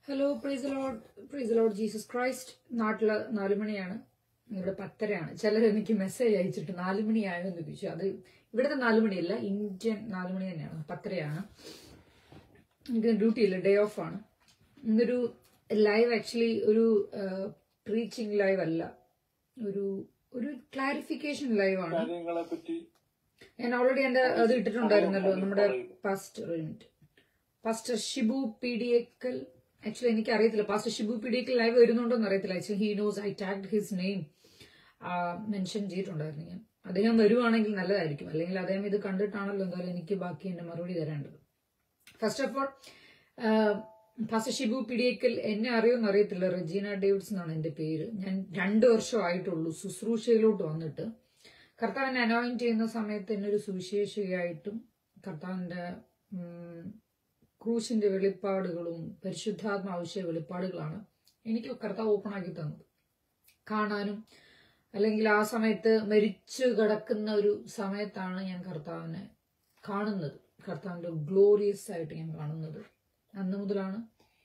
Hello praise lord praise lord Jesus Christ നാട്ടില് നാലു മണിയാണ് ഇവിടെ പത്തരയാണ് ചിലർ എനിക്ക് മെസ്സേജ് അയച്ചിട്ട് നാലു മണിയായോ എന്ന് ചോദിച്ചു അത് ഇവിടുത്തെ നാലു മണിയല്ല ഇന്ത്യൻ നാലു മണി തന്നെയാണ് പത്തരയാണ് എനിക്ക് ഡ്യൂട്ടി ഇല്ല ഡേ ഓഫ് ആണ് ഇന്നൊരു ലൈവ് ആക്ച്വലി ഒരു പ്രീച്ചിങ് ലൈവ് അല്ല ഒരു ഒരു ക്ലാരിഫിക്കേഷൻ ലൈവ് ആണ് കാര്യങ്ങളെ പറ്റി ഞാൻ ഓൾറെഡി എന്റെ അത് ഇട്ടിട്ടുണ്ടായിരുന്നല്ലോ നമ്മുടെ പാസ്റ്റർ ഒരു minute pastor Shibu P Peediyakkal actually എനിക്ക് അറിയത്തില്ല pastor Shibu P Peediyakkal live വരുന്നുണ്ടോ എന്ന് അറിയത്തില്ല actually he knows I tag his name mention ചെയ്തിട്ടുണ്ടായിരുന്നു ഞാൻ അദ്ദേഹം വരുവാണെങ്കിൽ നല്ലതായിരിക്കും അല്ലെങ്കിൽ അദ്ദേഹം ഇത് കണ്ടിട്ടാണല്ലോ എന്തായാലും എനിക്ക് ബാക്കി എന്റെ മറുപടി തരേണ്ടത് first of all pastor Shibu Peediyakkal എന്നെ അറിയുമെന്ന് അറിയത്തില്ല റെജീന ഡേവിഡ്സ് എന്നാണ് എന്റെ പേര് ഞാൻ രണ്ടു വർഷമായിട്ടുള്ളൂ ശുശ്രൂഷയിലോട്ട് വന്നിട്ട് കർത്താവിനെ അനോയിൻ ചെയ്യുന്ന സമയത്ത് എന്നെ ഒരു സുവിശേഷയായിട്ടും കർത്താവിന്റെ ഉം, ക്രൂശിന്റെ വെളിപ്പാടുകളും പരിശുദ്ധാത്മാവശ്യ വെളിപ്പാടുകളാണ് എനിക്ക് കർത്താവ് ഓപ്പൺ ആക്കി തന്നത് കാണാനും അല്ലെങ്കിൽ ആ സമയത്ത് മരിച്ചു കിടക്കുന്ന ഒരു സമയത്താണ് ഞാൻ കർത്താവിനെ കാണുന്നത് കർത്താവിന്റെ ഗ്ലോറിയസ് ആയിട്ട് ഞാൻ കാണുന്നത് അന്ന് മുതലാണ്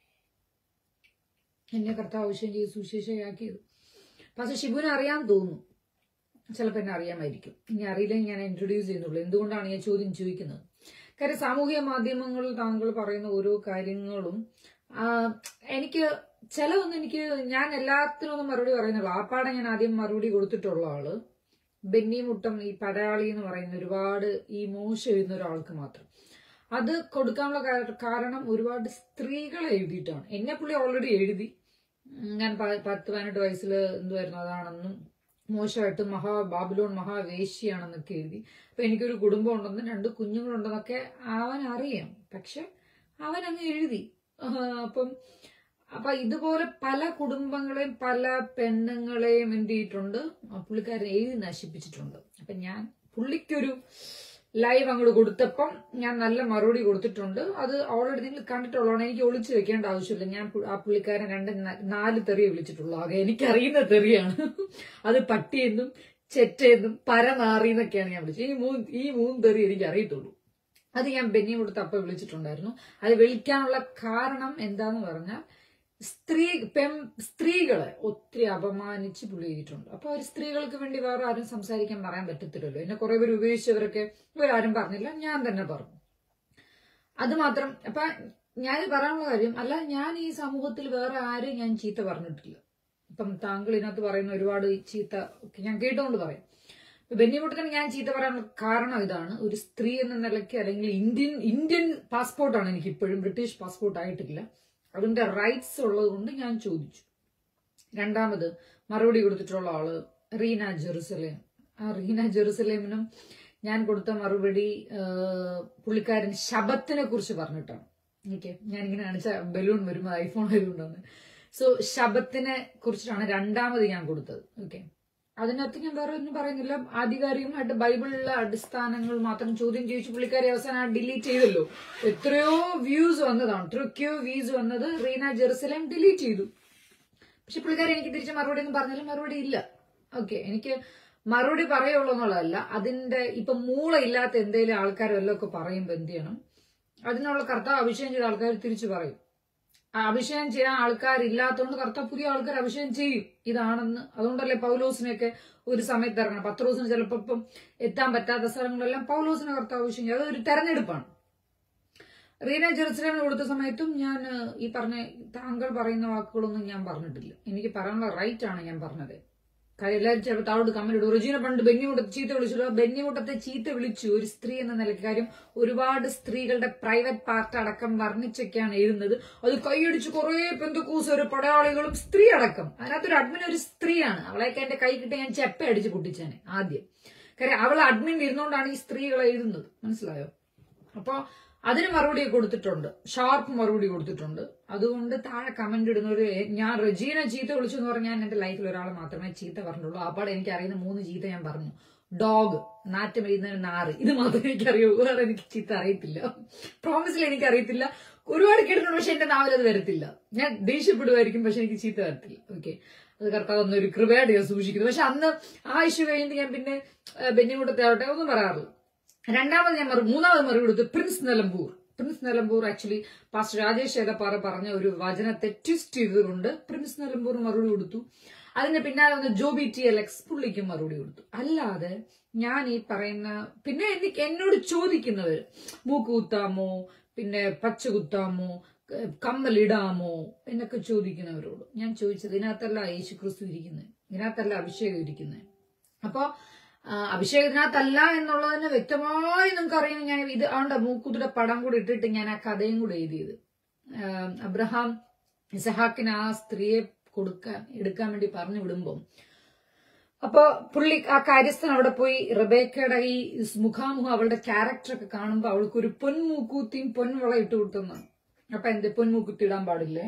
എന്നെ കർത്താവ് ആവശ്യം ചെയ്ത് സുശേഷയാക്കിയത് പക്ഷെ ഷിബുവിനെ അറിയാൻ തോന്നുന്നു ചിലപ്പോൾ എന്നെ അറിയാമായിരിക്കും ഇനി അറിയില്ലെങ്കിൽ ഞാൻ ഇൻട്രൊഡ്യൂസ് ചെയ്യുന്നുള്ളൂ എന്തുകൊണ്ടാണ് ഞാൻ ചോദ്യം ചോദിക്കുന്നത് കാര്യം സാമൂഹിക മാധ്യമങ്ങളിൽ താങ്കൾ പറയുന്ന ഓരോ കാര്യങ്ങളും ആ, എനിക്ക് ചിലവൊന്നും എനിക്ക് ഞാൻ എല്ലാത്തിനും ഒന്നും മറുപടി പറയുന്നുള്ളൂ ആപ്പാടെ ഞാൻ ആദ്യം മറുപടി കൊടുത്തിട്ടുള്ള ആള് ബെന്നി മുട്ടം ഈ പടയാളി എന്ന് പറയുന്ന ഒരുപാട് ഈ മോശം എഴുതുന്ന ഒരാൾക്ക് മാത്രം അത് കൊടുക്കാനുള്ള കാര- കാരണം ഒരുപാട് സ്ത്രീകൾ എഴുതിയിട്ടാണ് എന്നെ പുള്ളി ഓൾറെഡി എഴുതി ഉം, ഞാൻ പ- പത്ത് പതിനെട്ട് വയസ്സിൽ എന്തുവായിരുന്നു അതാണെന്നും മോശമായിട്ട് മഹാ ബാബിലോൺ മഹാവേശ്യാണെന്നൊക്കെ എഴുതി അപ്പൊ എനിക്കൊരു കുടുംബം ഉണ്ടെന്നും രണ്ട് കുഞ്ഞുങ്ങളുണ്ടെന്നൊക്കെ അവൻ അറിയാം പക്ഷെ അവൻ അങ്ങ് എഴുതി ആഹ് അപ്പം അപ്പൊ ഇതുപോലെ പല കുടുംബങ്ങളെയും പല പെണ്ണുങ്ങളെയും എന്ത് ചെയ്തിട്ടുണ്ട് ആ പുള്ളിക്കാരൻ എഴുതി നശിപ്പിച്ചിട്ടുണ്ട് അപ്പൊ ഞാൻ പുള്ളിക്കൊരു ലൈവ് അങ്ങോട്ട് കൊടുത്തപ്പം ഞാൻ നല്ല മറുപടി കൊടുത്തിട്ടുണ്ട് അത് ഓൾറെഡി നിങ്ങൾ കണ്ടിട്ടുള്ളതാണ് എനിക്ക് ഒളിച്ചു വെക്കേണ്ട ആവശ്യമില്ല ഞാൻ പു- ആ പുള്ളിക്കാരൻ രണ്ട് ന- നാല് തെറിയെ വിളിച്ചിട്ടുള്ളൂ ആകെ എനിക്കറിയുന്ന തെറിയാണ് അത് പട്ടിയെന്നും ചെറ്റയെന്നും പരനാറി എന്നൊക്കെയാണ് ഞാൻ വിളിച്ചത് ഈ മൂന്ന് ഈ മൂന്ന് തെറി എനിക്ക് അറിയത്തുള്ളൂ അത് ഞാൻ ബെന്നി കൊടുത്ത് അപ്പ വിളിച്ചിട്ടുണ്ടായിരുന്നു അത് വിളിക്കാനുള്ള കാരണം എന്താന്ന് പറഞ്ഞാൽ സ്ത്രീ പെം സ്ത്രീകളെ ഒത്തിരി അപമാനിച്ച് പുള്ളി ചെയ്തിട്ടുണ്ട് അപ്പൊ ഒരു സ്ത്രീകൾക്ക് വേണ്ടി വേറെ ആരും സംസാരിക്കാൻ പറയാൻ പറ്റത്തില്ലല്ലോ എന്നെ കുറെ പേര് ഉപയോഗിച്ചവരൊക്കെ ഇവരാരും പറഞ്ഞില്ല ഞാൻ തന്നെ പറഞ്ഞു അത് മാത്രം അപ്പൊ ഞാൻ പറയാനുള്ള കാര്യം അല്ല ഞാൻ ഈ സമൂഹത്തിൽ വേറെ ആരെയും ഞാൻ ചീത്ത പറഞ്ഞിട്ടില്ല ഇപ്പം താങ്കൾ ഇതിനകത്ത് പറയുന്ന ഒരുപാട് ചീത്ത ഒക്കെ ഞാൻ കേട്ടുകൊണ്ട് പറയും ബെന്നിമുട്ടത്തിന് ഞാൻ ചീത്ത പറയാനുള്ള കാരണം ഇതാണ് ഒരു സ്ത്രീ എന്ന നിലയ്ക്ക് അല്ലെങ്കിൽ ഇന്ത്യൻ ഇന്ത്യൻ പാസ്പോർട്ടാണ് എനിക്ക് ഇപ്പോഴും ബ്രിട്ടീഷ് പാസ്പോർട്ട് ആയിട്ടില്ല അതിന്റെ റൈറ്റ്സ് ഉള്ളത് കൊണ്ട് ഞാൻ ചോദിച്ചു രണ്ടാമത് മറുപടി കൊടുത്തിട്ടുള്ള ആള് റീന ജെറുസലേം ആ റീന ജെറുസലേമിനും ഞാൻ കൊടുത്ത മറുപടി ആ, പുള്ളിക്കാരൻ ശബത്തിനെ കുറിച്ച് പറഞ്ഞിട്ടാണ് ഓക്കെ ഞാനിങ്ങനെ കാണിച്ച ബലൂൺ വരുമ്പോൾ ഐഫോൺ ആയതുകൊണ്ടാണ് സോ ശബത്തിനെ കുറിച്ചിട്ടാണ് രണ്ടാമത് ഞാൻ കൊടുത്തത് ഓക്കെ അതിനകത്ത് ഞാൻ വേറെ ഒന്നും പറയുന്നില്ല ആധികാരികമായിട്ട് ബൈബിളിലെ അടിസ്ഥാനങ്ങൾ മാത്രം ചോദ്യം ചോദിച്ചു പുള്ളിക്കാരി അവസാനം ഡിലീറ്റ് ചെയ്തല്ലോ എത്രയോ വ്യൂസ് വന്നതാണ് എത്രയൊക്കെയോ വ്യൂസ് വന്നത് റീന ജെറുസലേം ഡിലീറ്റ് ചെയ്തു പക്ഷെ പുള്ളിക്കാരി എനിക്ക് തിരിച്ച് മറുപടി ഒന്നും പറഞ്ഞാലും മറുപടി ഇല്ല ഓക്കെ എനിക്ക് മറുപടി പറയുള്ളൂ എന്നുള്ളതല്ല അതിന്റെ ഇപ്പൊ മൂള ഇല്ലാത്ത എന്തെങ്കിലും ആൾക്കാർ വല്ലതും ഒക്കെ പറയുമ്പോൾ എന്ത് ചെയ്യണം അതിനുള്ള കർത്താവ് അഭിഷേകം ചെയ്ത ആൾക്കാർ തിരിച്ചു പറയും ആ അഭിഷേകം ചെയ്യാൻ ആൾക്കാരില്ലാത്തതുകൊണ്ട് കർത്താവ് പുതിയ ആൾക്കാർ അഭിഷേകം ചെയ്യും ഇതാണെന്ന് അതുകൊണ്ടല്ലേ പൗലോസിനെയൊക്കെ ഒരു സമയത്ത് ഇറങ്ങണം പത്രോസിന് ചിലപ്പോൾ ഇപ്പം എത്താൻ പറ്റാത്ത സ്ഥലങ്ങളെല്ലാം പൗലോസിനെ കർത്താവ് അഭിഷേകം ചെയ്യും അതൊരു തെരഞ്ഞെടുപ്പാണ് റീന ജെറുസലേമിന് കൊടുത്ത സമയത്തും ഞാൻ ഏഹ്, ഈ പറഞ്ഞ താങ്കൾ പറയുന്ന വാക്കുകളൊന്നും ഞാൻ പറഞ്ഞിട്ടില്ല എനിക്ക് പറയാനുള്ള റൈറ്റ് ആണ് ഞാൻ പറഞ്ഞത് കാര്യം എല്ലാവരും ചിലപ്പോൾ താഴോട്ട് കമന്റ് ഇടും റജീന പണ്ട് ബെന്നിമുട്ടത്തെ ചീത്ത വിളിച്ചു ബെന്നിമുട്ടത്തെ ചീത്ത വിളിച്ചു ഒരു സ്ത്രീ എന്ന നിലയ്ക്ക് കാര്യം ഒരുപാട് സ്ത്രീകളുടെ പ്രൈവറ്റ് പാർട്ട് അടക്കം വർണ്ണിച്ചൊക്കെയാണ് എഴുതുന്നത് അത് കൈയടിച്ച് കുറെ പെന്തക്കൂസ് ഒരു പടയാളികളും സ്ത്രീ അടക്കം അതിനകത്തൊരു അഡ്മിൻ ഒരു സ്ത്രീയാണ് അവളെയൊക്കെ എന്റെ കൈ കിട്ടി ഞാൻ ചെപ്പ അടിച്ച് പൊട്ടിച്ചേനെ ആദ്യം കാര്യം അവൾ അഡ്മിൻ ഇരുന്നുകൊണ്ടാണ് ഈ സ്ത്രീകൾ എഴുതുന്നത് മനസ്സിലായോ അപ്പൊ അതിന് മറുപടി കൊടുത്തിട്ടുണ്ട് ഷാർപ്പ് മറുപടി കൊടുത്തിട്ടുണ്ട് അതുകൊണ്ട് താഴെ കമന്റ് ഇടുന്നവര് ഞാൻ റജീന ചീത്ത വിളിച്ചു എന്ന് പറഞ്ഞാൽ ഞാൻ എന്റെ ലൈഫിൽ ഒരാൾ മാത്രമേ ചീത്ത പറഞ്ഞിട്ടുള്ളൂ അപ്പാടെ എനിക്ക് അറിയുന്ന മൂന്ന് ചീത്ത ഞാൻ പറഞ്ഞു ഡോഗ് നാറ്റം എഴുതുന്നതിന് നാറ് ഇത് മാത്രമേ എനിക്കറിയൂ വേറെ എനിക്ക് ചീത്ത അറിയത്തില്ല പ്രോമിസിൽ എനിക്ക് അറിയത്തില്ല ഒരുപാട് കേട്ടിട്ടുണ്ട് പക്ഷെ എന്റെ നാവിൽ അത് വരത്തില്ല ഞാൻ ദേഷ്യപ്പെടുമായിരിക്കും പക്ഷെ എനിക്ക് ചീത്ത വരത്തില്ല ഓക്കെ അത് കർത്താവ് ഒന്നൊരു കൃപയായിട്ട് ഞാൻ സൂക്ഷിക്കുന്നു പക്ഷെ അന്ന് ആ ഇഷ്യൂ കഴിഞ്ഞിട്ട് ഞാൻ പിന്നെ ബെന്നിമുട്ടത്തെ ആവട്ടെ ഒന്നും പറയാറില്ല രണ്ടാമത് ഞാൻ മറു മൂന്നാമത് മറുപടി കൊടുത്തു പ്രിൻസ് നിലമ്പൂർ പ്രിൻസ് നിലമ്പൂർ ആക്ച്വലി പാസ്റ്റർ രാജേഷ് ഏലപ്പാറ പറഞ്ഞ ഒരു വചനത്തെ ട്വിസ്റ്റ് ചെയ്തുകൊണ്ട് പ്രിൻസ് നിലമ്പൂർ മറുപടി കൊടുത്തു അതിന് പിന്നാലെ വന്ന് ജോബി ടി എലക്സ് പുള്ളിക്കും മറുപടി കൊടുത്തു അല്ലാതെ ഞാൻ ഈ പറയുന്ന പിന്നെ എനിക്ക് എന്നോട് ചോദിക്കുന്നവർ മൂക്ക് കുത്താമോ പിന്നെ പച്ച കുത്താമോ ക- കമ്മലിടാമോ എന്നൊക്കെ ചോദിക്കുന്നവരോട് ഞാൻ ചോദിച്ചത് ഇതിനകത്തല്ല യേശു ക്രിസ്തു ഇരിക്കുന്നത് ഇതിനകത്തല്ല അഭിഷേകം ഇരിക്കുന്നത് അപ്പോ ആ, അഭിഷേകം ഇതിനകത്തല്ല എന്നുള്ളതിന് വ്യക്തമായി നിങ്ങൾക്ക് അറിയാം ഞാൻ ഇത് ആണ്ട മൂക്കുത്തിയുടെ പടം കൂടി ഇട്ടിട്ട് ഞാൻ ആ കഥയും കൂടെ എഴുതിയത് ആ, അബ്രഹാം ഇസഹാക്കിന് ആ സ്ത്രീയെ കൊടുക്കാൻ എടുക്കാൻ വേണ്ടി പറഞ്ഞു വിടുമ്പം അപ്പൊ പുള്ളി ആ കാര്യസ്ഥൻ അവിടെ പോയി റബേക്കയുടെ ഈ മുഖാമുഖം അവളുടെ ക്യാരക്ടർ ഒക്കെ കാണുമ്പോ അവൾക്ക് ഒരു പൊൻമൂക്കൂത്തിയും പൊൻവള ഇട്ട് കൊടുത്തെന്നാണ് അപ്പൊ എന്ത് പൊൻമൂക്കുത്തി ഇടാൻ പാടില്ലേ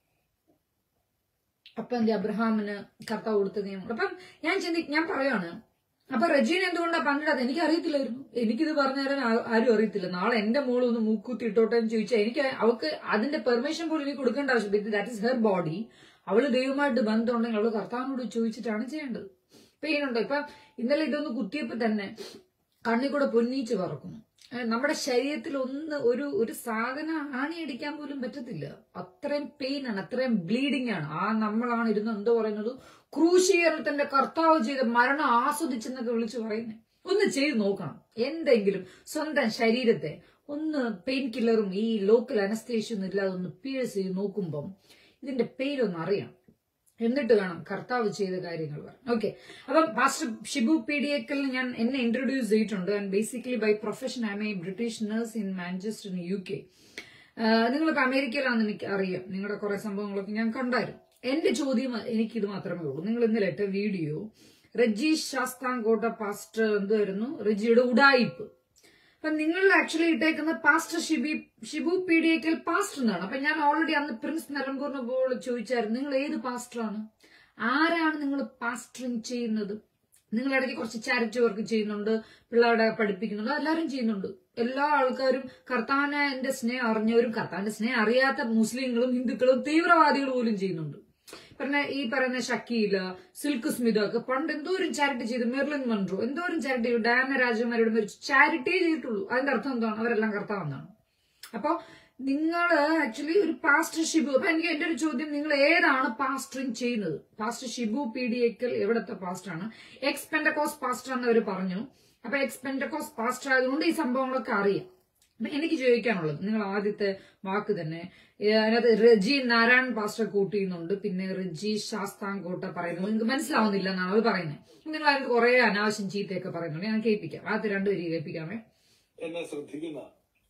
അപ്പൊ എന്ത് അബ്രഹാമിന് കർത്താവ് കൊടുത്ത നിയമം അപ്പം ഞാൻ ചിന്തി ഞാൻ പറയാണ് അപ്പൊ റജീന എന്തുകൊണ്ടാ പങ്കിടാത്ത എനിക്ക് അറിയത്തില്ലായിരുന്നു എനിക്കിത് പറഞ്ഞു തരാൻ ആ- ആരും അറിയത്തില്ല നാളെ എന്റെ മോള് ഒന്ന് മൂക്കുത്തി ഇട്ടോട്ടെ എന്ന് ചോദിച്ചാൽ എനിക്ക് അവൾക്ക് അതിന്റെ പെർമിഷൻ പോലും എനിക്ക് കൊടുക്കേണ്ട ആവശ്യം ദാറ്റ് ഇസ് ഹെർ ബോഡി അവള് ദൈവമായിട്ട് ബന്ധമുണ്ടെങ്കിൽ അവള് കർത്താവിനോട് ചോദിച്ചിട്ടാണ് ചെയ്യേണ്ടത് പെയിൻ ഉണ്ടോ ഇപ്പൊ ഇന്നലെ ഇതൊന്ന് കുത്തിയപ്പോ തന്നെ കണ്ണിൽ കൂടെ പൊന്നീച്ച് പറക്കുന്നു ഏഹ് നമ്മുടെ ശരീരത്തിൽ ഒന്ന് ഒരു ഒരു സാധനം ആണിയടിക്കാൻ പോലും പറ്റത്തില്ല അത്രയും പെയിൻ ആണ് അത്രയും ബ്ലീഡിംഗ് ആണ് ആ നമ്മളാണ് ഇരുന്ന് എന്തോ പറയുന്നത് ക്രൂശീകരണത്തിന്റെ കർത്താവ് ചെയ്ത മരണം ആസ്വദിച്ചെന്നൊക്കെ വിളിച്ചു പറയുന്നത് ഒന്ന് ചെയ്ത് നോക്കണം എന്തെങ്കിലും സ്വന്തം ശരീരത്തെ ഒന്ന് പെയിൻ കില്ലറും ഈ ലോക്കൽ അനസ്തേഷ്യൊന്നും ഇല്ലാതെ ഒന്ന് പീഴ്സ് ചെയ്ത് നോക്കുമ്പം ഇതിന്റെ പെയിൻ ഒന്ന് അറിയാം എന്നിട്ട് വേണം കർത്താവ് ചെയ്ത കാര്യങ്ങൾ പറയാം ഓക്കെ അപ്പം പാസ്റ്റർ ഷിബു പി ഡി എക്കലിന് ഞാൻ എന്നെ ഇൻട്രൊഡ്യൂസ് ചെയ്തിട്ടുണ്ട് and basically by profession I am a British nurse in Manchester in U K നിങ്ങളിപ്പോൾ അമേരിക്കയിലാണെന്ന് എനിക്ക് അറിയാം നിങ്ങളുടെ കുറെ സംഭവങ്ങളൊക്കെ ഞാൻ കണ്ടായിരുന്നു എന്റെ ചോദ്യം എനിക്കിത് മാത്രമേ ഉള്ളൂ നിങ്ങൾ ഇന്നലെ ഇട്ട വീഡിയോ റജി ശാസ്താംകോട്ട പാസ്റ്റർ എന്തുവായിരുന്നു റജിയുടെ ഉടായിപ്പ് അപ്പൊ നിങ്ങൾ ആക്ച്വലി ഇട്ടേക്കുന്ന പാസ്റ്റർ ഷിബി Shibu P Peediyakkal pastor എന്നാണ് അപ്പൊ ഞാൻ ഓൾറെഡി അന്ന് പ്രിൻസ് നിലമ്പൂറിന് പോൾ ചോദിച്ചായിരുന്നു നിങ്ങൾ ഏത് പാസ്റ്ററാണ് ആരാണ് നിങ്ങൾ പാസ്റ്ററിങ് ചെയ്യുന്നത് നിങ്ങൾ ഇടയ്ക്ക് കുറച്ച് ചാരിറ്റി വർക്ക് ചെയ്യുന്നുണ്ട് പിള്ളേരുടെ പഠിപ്പിക്കുന്നുണ്ട് എല്ലാവരും ചെയ്യുന്നുണ്ട് എല്ലാ ആൾക്കാരും കർത്താവിന്റെ സ്നേഹം അറിഞ്ഞവരും കർത്താവിന്റെ സ്നേഹം അറിയാത്ത മുസ്ലിങ്ങളും ഹിന്ദുക്കളും തീവ്രവാദികളും പോലും ചെയ്യുന്നുണ്ട് പറഞ്ഞ ഈ പറയുന്ന ഷക്കീല സിൽക്ക് സ്മിത ഒക്കെ പണ്ട് എന്തോരം ചാരിറ്റി ചെയ്തു മെർലിൻ മൺട്രോ എന്തോരം ചാരിറ്റി ഡയാന രാജകുമാരിയുടെ മരിച്ചു ചാരിറ്റിയേ ചെയ്തിട്ടുള്ളൂ അതിന്റെ അർത്ഥം എന്താണ് അവരെല്ലാം കർത്താവെന്നാണ് അപ്പൊ നിങ്ങൾ ആക്ച്വലി ഒരു പാസ്റ്റർ ഷിബു അപ്പൊ എനിക്ക് എന്റെ ഒരു ചോദ്യം നിങ്ങൾ ഏതാണ് പാസ്റ്ററിങ് ചെയ്യുന്നത് പാസ്റ്റർ ഷിബു പി ഡി എക്കൽ എവിടത്തെ പാസ്റ്ററാണ് എക്സ് പെൻഡക്കോസ് പാസ്റ്റർ എന്ന് അവർ പറഞ്ഞു അപ്പൊ എക്സ് പെൻഡക്കോസ് പാസ്റ്റർ ആയതുകൊണ്ട് ഈ സംഭവങ്ങളൊക്കെ അറിയാം അപ്പൊ എനിക്ക് ചോദിക്കാനുള്ളത് നിങ്ങൾ ആദ്യത്തെ വാക്ക് തന്നെ ഏ, അതിനകത്ത് റജി നാരായൺ പാസ്റ്റർ കൂട്ടിയുന്നുണ്ട് പിന്നെ റജി ശാസ്താംകോട്ട പറയുന്നത് നിങ്ങൾക്ക് മനസ്സിലാവുന്നില്ല എന്നാണ് അവർ പറയുന്നത് നിങ്ങൾ അതിനകത്ത് കുറെ അനാവശ്യം ചീത്തയൊക്കെ പറയുന്നുണ്ട് ഞാൻ കേൾപ്പിക്കാം ആദ്യത്തെ രണ്ടുപേരും കേൾപ്പിക്കാമേ എന്നെ ശ്രദ്ധിക്കുന്ന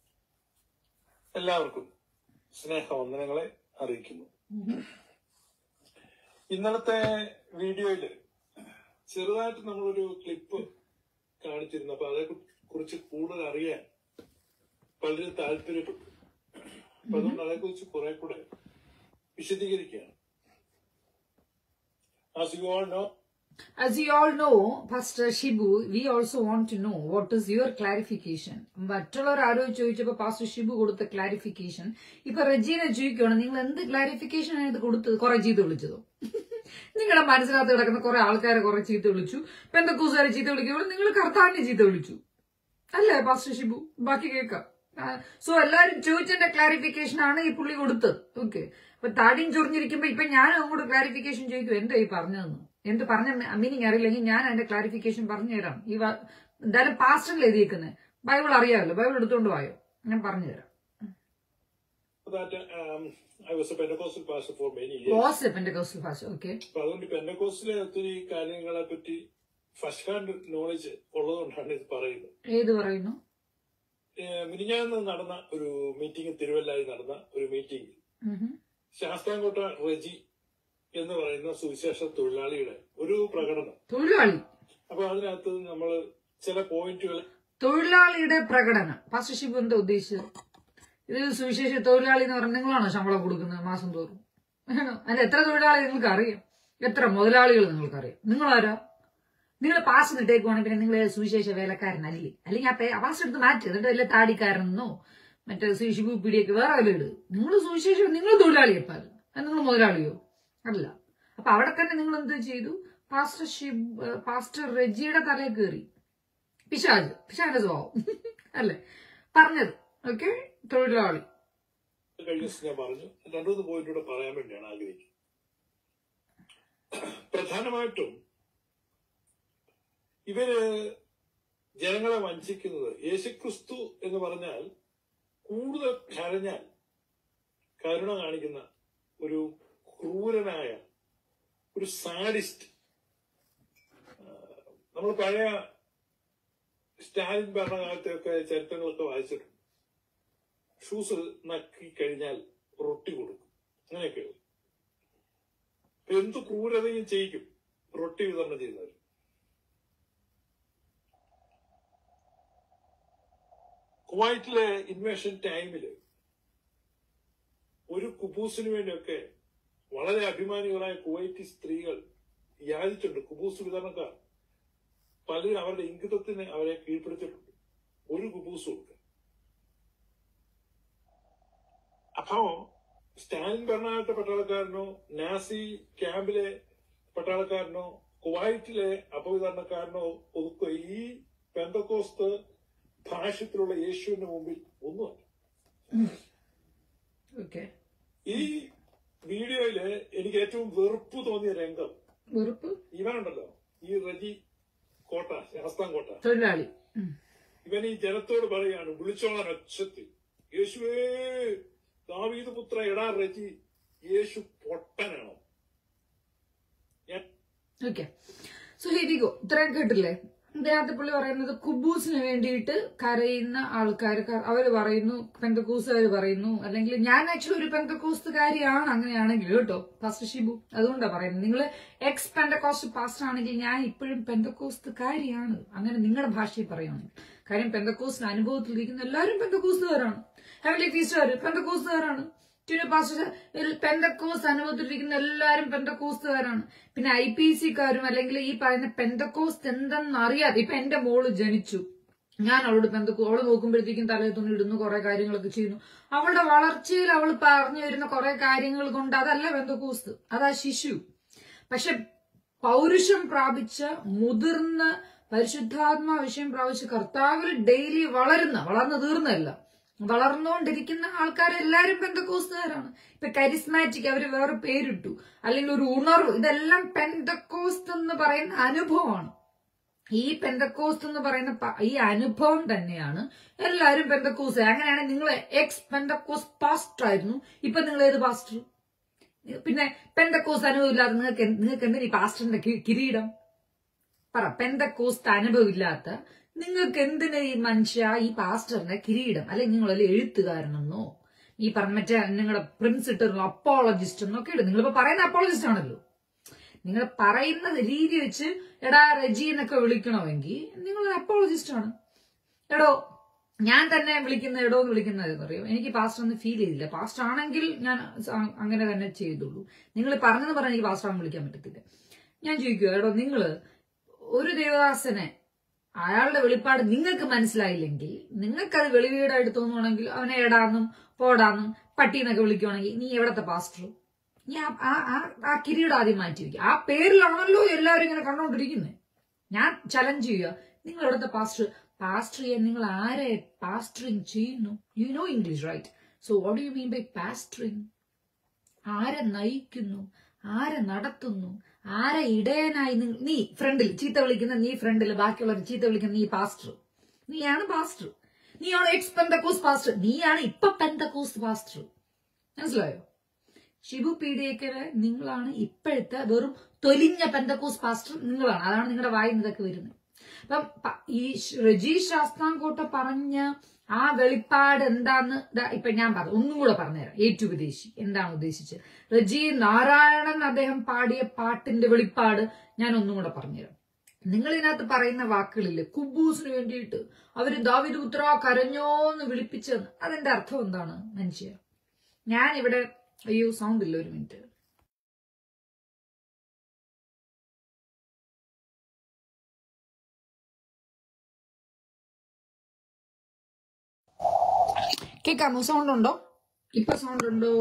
എല്ലാവർക്കും സ്നേഹവന്ദനങ്ങളെ അറിയിക്കുന്നു ഇന്നലത്തെ വീഡിയോയില് ചെറുതായിട്ട് നമ്മളൊരു ക്ലിപ്പ് കാണിച്ചിരുന്നു അപ്പൊ അതേ കുറിച്ച് കൂടുതൽ അറിയാൻ പലരും താല്പര്യപ്പെട്ടു അപ്പൊ അതുകൊണ്ട് അതേക്കുറിച്ച് കുറെ കൂടെ വിശദീകരിക്കുകയാണ് as you all know As you all know, Pastor Shibu, we also want to know what is your clarification. മറ്റുള്ളവർ ആരോ ചോദിച്ചപ്പോ പാസ്റ്റർ ഷിബു കൊടുത്ത ക്ലാരിഫിക്കേഷൻ ഇപ്പൊ റജീന ചോദിക്കുകയാണ് നിങ്ങൾ എന്ത് ക്ലാരിഫിക്കേഷൻ ആണ് ഇത് കൊടുത്തത് കുറെ ചീത്ത വിളിച്ചതോ നിങ്ങളുടെ മനസ്സിനകത്ത് കിടക്കുന്ന കുറെ ആൾക്കാരെ കുറെ ചീത്ത വിളിച്ചു പെന്തക്കൂസുകാരെ ചീത്ത വിളിക്കുമ്പോൾ നിങ്ങൾ കർത്താവിനെ ചീത്ത വിളിച്ചു അല്ലേ പാസ്റ്റർ ഷിബു ബാക്കി കേൾക്കാം സോ എല്ലാരും ചോദിച്ചതിന്റെ ക്ലാരിഫിക്കേഷൻ ആണ് ഈ പുള്ളി കൊടുത്തത് ഓക്കെ അപ്പൊ താടിയും ചൊറിഞ്ഞിരിക്കുമ്പോ ഇപ്പൊ ഞാൻ അങ്ങോട്ട് ക്ലാരിഫിക്കേഷൻ ചോദിക്കും എന്താ ഈ പറഞ്ഞതെന്ന് എന്ത് പറഞ്ഞ മീനിങ് അറിയില്ലെങ്കിൽ ഞാൻ അതിന്റെ ക്ലാരിഫിക്കേഷൻ പറഞ്ഞു തരാം ഈ വ- എന്തായാലും പാസ്റ്ററിൽ എഴുതിയേക്കുന്നത് ബൈബിൾ അറിയാമല്ലോ ബൈബിൾ എടുത്തുകൊണ്ട് വായോ ഞാൻ പറഞ്ഞു തരാം that um, I was a Pentecostal pastor for many years. വാട്സ്ആപ്പിന്റെ കൗസൽ ഭാഷ ഓക്കെ അപ്പൊ അതുകൊണ്ട് പെന്തക്കോസിലെ ഒത്തിരി കാര്യങ്ങളെ പറ്റി ഫസ്റ്റ് ഹാൻഡ് നോളജ് ഉള്ളതുകൊണ്ടാണ് ഇത് പറയുന്നത് ഏത് പറയുന്നു ഏഹ് മിനിഞ്ഞാന്ന് നടന്ന ഒരു മീറ്റിംഗ് തിരുവല്ലായി നടന്ന ഒരു മീറ്റിംഗ് ഉഹും. ശാസ്താംകോട്ട റജി എന്ന് പറയുന്ന സുവിശേഷ തൊഴിലാളിയുടെ ഒരു പ്രകടനം തൊഴിലാളി അപ്പൊ അതിനകത്ത് നമ്മൾ ചില പോയിന്റുകൾ തൊഴിലാളിയുടെ പ്രകടനം പാസ്റ്റർ ഷിബു എന്താ ഉദ്ദേശിച്ചത് ഇത് സുവിശേഷ തൊഴിലാളി എന്ന് പറഞ്ഞാൽ നിങ്ങളാണോ ശമ്പളം കൊടുക്കുന്നത് മാസം തോറും ആണോ? അതിന് എത്ര തൊഴിലാളി നിങ്ങൾക്ക് അറിയാം എത്ര മുതലാളികൾ നിങ്ങൾക്ക് അറിയാം നിങ്ങളാരാ നിങ്ങൾ പാസ് ഇട്ടേക്കുവാണെങ്കിൽ പിന്നെ നിങ്ങൾ സുവിശേഷ വേലക്കാരനല്ലേ അല്ലെങ്കിൽ ആ പേ പാസ് എടുത്ത് മാറ്റി എന്നിട്ട് വല്ല താടിക്കാരനെന്നോ മറ്റേ സി- ഷിബു പിടിയൊക്കെ വേറെ വല്ല ഇട് നിങ്ങൾ സുവിശേഷം നിങ്ങൾ തൊഴിലാളിയപ്പോ അത് നിങ്ങൾ മുതലാളിയോ അല്ല അപ്പൊ അവിടെ തന്നെ നിങ്ങൾ എന്ത് ചെയ്തു പാസ്റ്റർ ഷിബ് പാസ്റ്റർ റെജിയുടെ തലയിൽ കയറി പിശാജ് പിശാന്റെ സ്വഭാവം അല്ലേ പറഞ്ഞത് ഓക്കെ തൊഴിലാളി കഴിഞ്ഞ ദിവസം ഞാൻ പറഞ്ഞു രണ്ടുമൂന്ന് പോയിന്റ് കൂടെ പറയാൻ വേണ്ടിയാണ് ആഗ്രഹിക്കുന്നത് പ്രധാനമായിട്ടും ഇവര് ജനങ്ങളെ വഞ്ചിക്കുന്നത് യേശുക്രിസ്തു എന്ന് പറഞ്ഞാൽ കൂടുതൽ കരഞ്ഞാൽ കരുണ കാണിക്കുന്ന ഒരു ക്രൂരനായ ഒരു സാഡിസ്റ്റ് നമ്മൾ പഴയ സ്റ്റാലിൻ ഭരണകാലത്തെയൊക്കെ ചരിത്രങ്ങളൊക്കെ വായിച്ചിട്ടുണ്ട് ഷൂസ് നക്കി കഴിഞ്ഞാൽ റൊട്ടി കൊടുക്കും അങ്ങനെയൊക്കെ എന്ത് ക്രൂരതയും ചെയ്യിക്കും റൊട്ടി വിതരണം ചെയ്യുന്നവർ കുവൈറ്റിലെ ഇൻവേഷൻ ടൈമില് ഒരു കുബൂസിന് വേണ്ടിയൊക്കെ വളരെ അഭിമാനികളായ കുവൈറ്റി സ്ത്രീകൾ യാചിച്ചിട്ടുണ്ട് കുബൂസ് വിതരണക്കാർ പലരും അവരുടെ ഇംഗിതത്തിന് അവരെ കീഴ്പ്പെടുത്തിയിട്ടുണ്ട് ഒരു കുബൂസ് കൊടുക്കുക അപ്പോ സ്റ്റാലിൻ ഭരണകാലത്തെ പട്ടാളക്കാരനോ നാസി ക്യാമ്പിലെ പട്ടാളക്കാരനോ കുവൈറ്റിലെ അപവിതരണക്കാരനോ ഒതുക്കുക ഈ പെന്തക്കോസ്ത് ഭാഷ്യത്തിലുള്ള യേശുവിന്റെ മുമ്പിൽ ഒന്നുമല്ല ഓക്കെ ഈ വീഡിയോയില് എനിക്ക് ഏറ്റവും വെറുപ്പ് തോന്നിയ രംഗം വെറുപ്പ് ഇവനുണ്ടല്ലോ ഈ റജി കോട്ട ശാസ്താം കോട്ട തൊഴിലാളി ഉം. ഇവൻ ഈ ജനത്തോട് പറയാണ് വിളിച്ചോളാൻ ഒച്ചത്തിൽ യേശുവേ ദാവീദ് പുത്ര എടാ റജി യേശു പൊട്ടനാണോ ഞാൻ ഓക്കെ സോ ഹിരികോ ഇത്രയും കേട്ടില്ലേ ഇതിനകത്ത് പുള്ളി പറയുന്നത് കുബൂസിന് വേണ്ടിയിട്ട് കരയുന്ന ആൾക്കാർ അവർ പറയുന്നു പെന്തക്കൂസുകാർ പറയുന്നു അല്ലെങ്കിൽ ഞാൻ ആക്ച്വലി ഒരു പെന്തക്കൂസുകാരിയാണ് അങ്ങനെയാണെങ്കിൽ കേട്ടോ പാസ്റ്റർ ഷിബു അതുകൊണ്ടാണ് പറയുന്നത് നിങ്ങൾ എക്സ് പെന്തക്കോസ്റ്റ് പാസ്റ്റർ ആണെങ്കിൽ ഞാൻ ഇപ്പോഴും പെന്തക്കോസ്തുകാരിയാണ് അങ്ങനെ നിങ്ങളുടെ ഭാഷയിൽ പറയുകയാണെങ്കിൽ കാര്യം പെന്തക്കോസ്റ്റിന് അനുഭവത്തിലിരിക്കുന്ന എല്ലാവരും പെന്തക്കോസ്തുകാരാണ് ഹെവലി ഫീസ്റ്റുകാർ പെന്തക്കോസ്തുകാരാണ് ടിനു പാസ്റ്റർ പെന്തക്കോസ് അനുഭവത്തിലിരിക്കുന്ന എല്ലാവരും പെന്തക്കോസ്തുകാരാണ് പിന്നെ ഐ പി സിക്കാരും അല്ലെങ്കിൽ ഈ പറയുന്ന പെന്തക്കോസ്റ്റ് എന്തെന്ന് അറിയാതെ ഇപ്പൊ എന്റെ മോള് ജനിച്ചു ഞാൻ അവളോട് പെന്തക്കോ അവള് നോക്കുമ്പോഴത്തേക്കും തലയിൽ തുണി ഇടുന്നു കുറെ കാര്യങ്ങളൊക്കെ ചെയ്യുന്നു അവളുടെ വളർച്ചയിൽ അവൾ പറഞ്ഞു വരുന്ന കുറെ കാര്യങ്ങൾ കൊണ്ട് അതല്ല പെന്തക്കോസ്ത് അതാ ശിശു പക്ഷെ പൗരുഷം പ്രാപിച്ച മുതിർന്ന പരിശുദ്ധാത്മാ വിഷയം പ്രാപിച്ച കർത്താവിൽ ഡെയിലി വളരുന്ന വളർന്നു തീർന്നല്ല വളർന്നുകൊണ്ടിരിക്കുന്ന ആൾക്കാരെല്ലാരും പെന്തക്കോസ്തുകാരാണ് ഇപ്പൊ കരിസ്മാറ്റിക് അവര് വേറെ പേരിട്ടു അല്ലെങ്കിൽ ഒരു ഉണർവ് ഇതെല്ലാം പെന്തക്കോസ്റ്റ് എന്ന് പറയുന്ന അനുഭവമാണ് ഈ പെന്തക്കോസ്റ്റ് എന്ന് പറയുന്ന പ- ഈ അനുഭവം തന്നെയാണ് എല്ലാവരും പെന്തക്കോസ് അങ്ങനെയാണെങ്കിൽ നിങ്ങൾ എക്സ് പെന്തക്കോസ് പാസ്റ്റർ ആയിരുന്നു ഇപ്പൊ നിങ്ങൾ ഏത് പാസ്റ്റർ പിന്നെ പെന്തക്കോസ് അനുഭവം ഇല്ലാതെ നിങ്ങൾക്ക് എന്ത്- നിങ്ങൾക്ക് എന്തിനാ ഈ പാസ്റ്ററിന്റെ കി- കിരീടം പറ പെന്തക്കോസ്റ്റ് അനുഭവം ഇല്ലാത്ത നിങ്ങൾക്ക് എന്തിന് ഈ മനുഷ്യ ഈ പാസ്റ്ററിന്റെ കിരീടം അല്ലെങ്കിൽ നിങ്ങളല്ല എഴുത്തുകാരനെന്നോ ഈ പറഞ്ഞ മറ്റേ നിങ്ങളുടെ പ്രിൻസിറ്ററിനോ അപ്പോളജിസ്റ്റ് എന്നൊക്കെ ഇടും നിങ്ങളിപ്പോ പറയുന്ന അപ്പോളജിസ്റ്റ് ആണല്ലോ നിങ്ങൾ പറയുന്ന രീതി വെച്ച് എടാ റജി എന്നൊക്കെ വിളിക്കണമെങ്കിൽ നിങ്ങൾ അപ്പോളജിസ്റ്റ് ആണ് എടോ ഞാൻ തന്നെ വിളിക്കുന്ന എടോ എന്ന് വിളിക്കുന്നത് പറയും എനിക്ക് പാസ്റ്റർ ഒന്ന് ഫീൽ ചെയ്തില്ല പാസ്റ്റർ ആണെങ്കിൽ ഞാൻ സ- അങ്ങനെ തന്നെ ചെയ്തുള്ളൂ നിങ്ങൾ പറഞ്ഞെന്ന് പറഞ്ഞാൽ എനിക്ക് പാസ്റ്റർ ആണെന്ന് വിളിക്കാൻ പറ്റത്തില്ല ഞാൻ ചോദിക്കുക എടോ നിങ്ങള് ഒരു ദേവദാസനെ അയാളുടെ വെളിപ്പാട് നിങ്ങൾക്ക് മനസ്സിലായില്ലെങ്കിൽ നിങ്ങൾക്കത് വെളിവീടായിട്ട് തോന്നുവാണെങ്കിൽ അവനെ എടാന്നും പോടാന്നും പട്ടീന്നൊക്കെ വിളിക്കുവാണെങ്കിൽ നീ എവിടത്തെ പാസ്റ്റർ നീ ആ- ആ- ആ- ആ കിരീടം ആദ്യം മാറ്റി വയ്ക്കുക ആ പേരിലാണല്ലോ എല്ലാവരും ഇങ്ങനെ കണ്ടോണ്ടിരിക്കുന്നത് ഞാൻ ചലഞ്ച് ചെയ്യുക നിങ്ങൾ എവിടത്തെ പാസ്റ്റർ പാസ്റ്റർ ചെയ്യാൻ നിങ്ങൾ ആരെ പാസ്റ്ററിങ് ചെയ്യുന്നു you know English right so what you mean by pastoring ആരെ നയിക്കുന്നു ആരെ നടത്തുന്നു ആരെ ഇടയനായി നിങ്ങ- നീ ഫ്രണ്ടിൽ ചീത്ത വിളിക്കുന്ന നീ ഫ്രണ്ടിൽ ബാക്കിയുള്ളവർ ചീത്ത വിളിക്കുന്ന നീ പാസ്റ്റർ നീയാണ് പാസ്റ്റർ നീയാണ് എക്സ് പെന്തക്കോസ് പാസ്റ്റർ നീയാണ് ഇപ്പൊ പെന്തക്കോസ് പാസ്റ്റർ മനസ്സിലായോ ഷിബു പി ഡി എക്കരെ നിങ്ങളാണ് ഇപ്പോഴത്തെ വെറും തൊലിഞ്ഞ പെന്തക്കോസ് പാസ്റ്റർ നിങ്ങളാണ് അതാണ് നിങ്ങളുടെ വായിൽ നിന്ന് ഇതൊക്കെ വരുന്നത് അപ്പം പ- ഈ ഷ്- റജി ശാസ്താംകോട്ട പറഞ്ഞ ആ വെളിപ്പാട് എന്താന്ന് ദാ ഇപ്പൊ ഞാൻ പറഞ്ഞു ഒന്നും കൂടെ പറഞ്ഞുതരാം ഏറ്റുപദേശി എന്താണ് ഉദ്ദേശിച്ചത് റജി നാരായണൻ അദ്ദേഹം പാടിയ പാട്ടിന്റെ വെളിപ്പാട് ഞാൻ ഒന്നും കൂടെ പറഞ്ഞുതരാം നിങ്ങൾ ഇതിനകത്ത് പറയുന്ന വാക്കുകളില്ലേ കുബൂസിന് വേണ്ടിയിട്ട് അവര് ദാവിദ് പുത്ര കരഞ്ഞോന്ന് വിളിപ്പിച്ചെന്ന് അതിന്റെ അർത്ഥം എന്താണ് മനുഷ്യ ഞാൻ ഇവിടെ അയ്യോ സൗണ്ട് ഇല്ല ഒരു മിനിറ്റ് കേക്കാമോ സൗണ്ട് ഉണ്ടോ ഇപ്പൊ സൗണ്ട് ഉണ്ടോ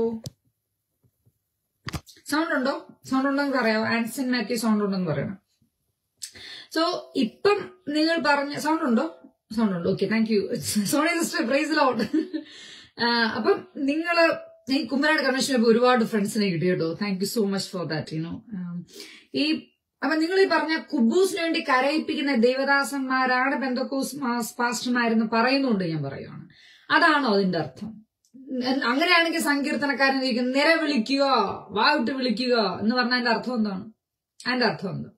സൗണ്ട് ഉണ്ടോ സൗണ്ട് ഉണ്ടോന്ന് പറയാമോ ആൻസൺ മാത്യു സൗണ്ട് ഉണ്ടെന്ന് പറയണം സോ ഇപ്പം നിങ്ങൾ പറഞ്ഞ സൗണ്ട് ഉണ്ടോ സൗണ്ട് ഉണ്ടോ okay thank you Soni sister praise lord അപ്പം നിങ്ങള് ഈ കുമ്മനാട് കൺവെൻഷനിൽ ഒരുപാട് ഫ്രണ്ട്സിനെ കിട്ടി കേട്ടോ thank you so much for that you know ഈ അപ്പൊ നിങ്ങൾ ഈ പറഞ്ഞ കുബൂസിന് വേണ്ടി കരയിപ്പിക്കുന്ന ദേവദാസന്മാരാണ് ബെന്തക്കോസ് പാസ്റ്റർമാരെന്ന് പറയുന്നുണ്ട് ഞാൻ പറയുവാണ് അതാണോ അതിന്റെ അർത്ഥം എൻ- അങ്ങനെയാണെങ്കിൽ സങ്കീർത്തനക്കാരൻ ചോദിക്കുന്നത് നിലവിളിക്കുക വാവിട്ട് വിളിക്കുക എന്ന് പറഞ്ഞ അതിന്റെ അർത്ഥം എന്താണ് അതിന്റെ അർത്ഥം എന്താ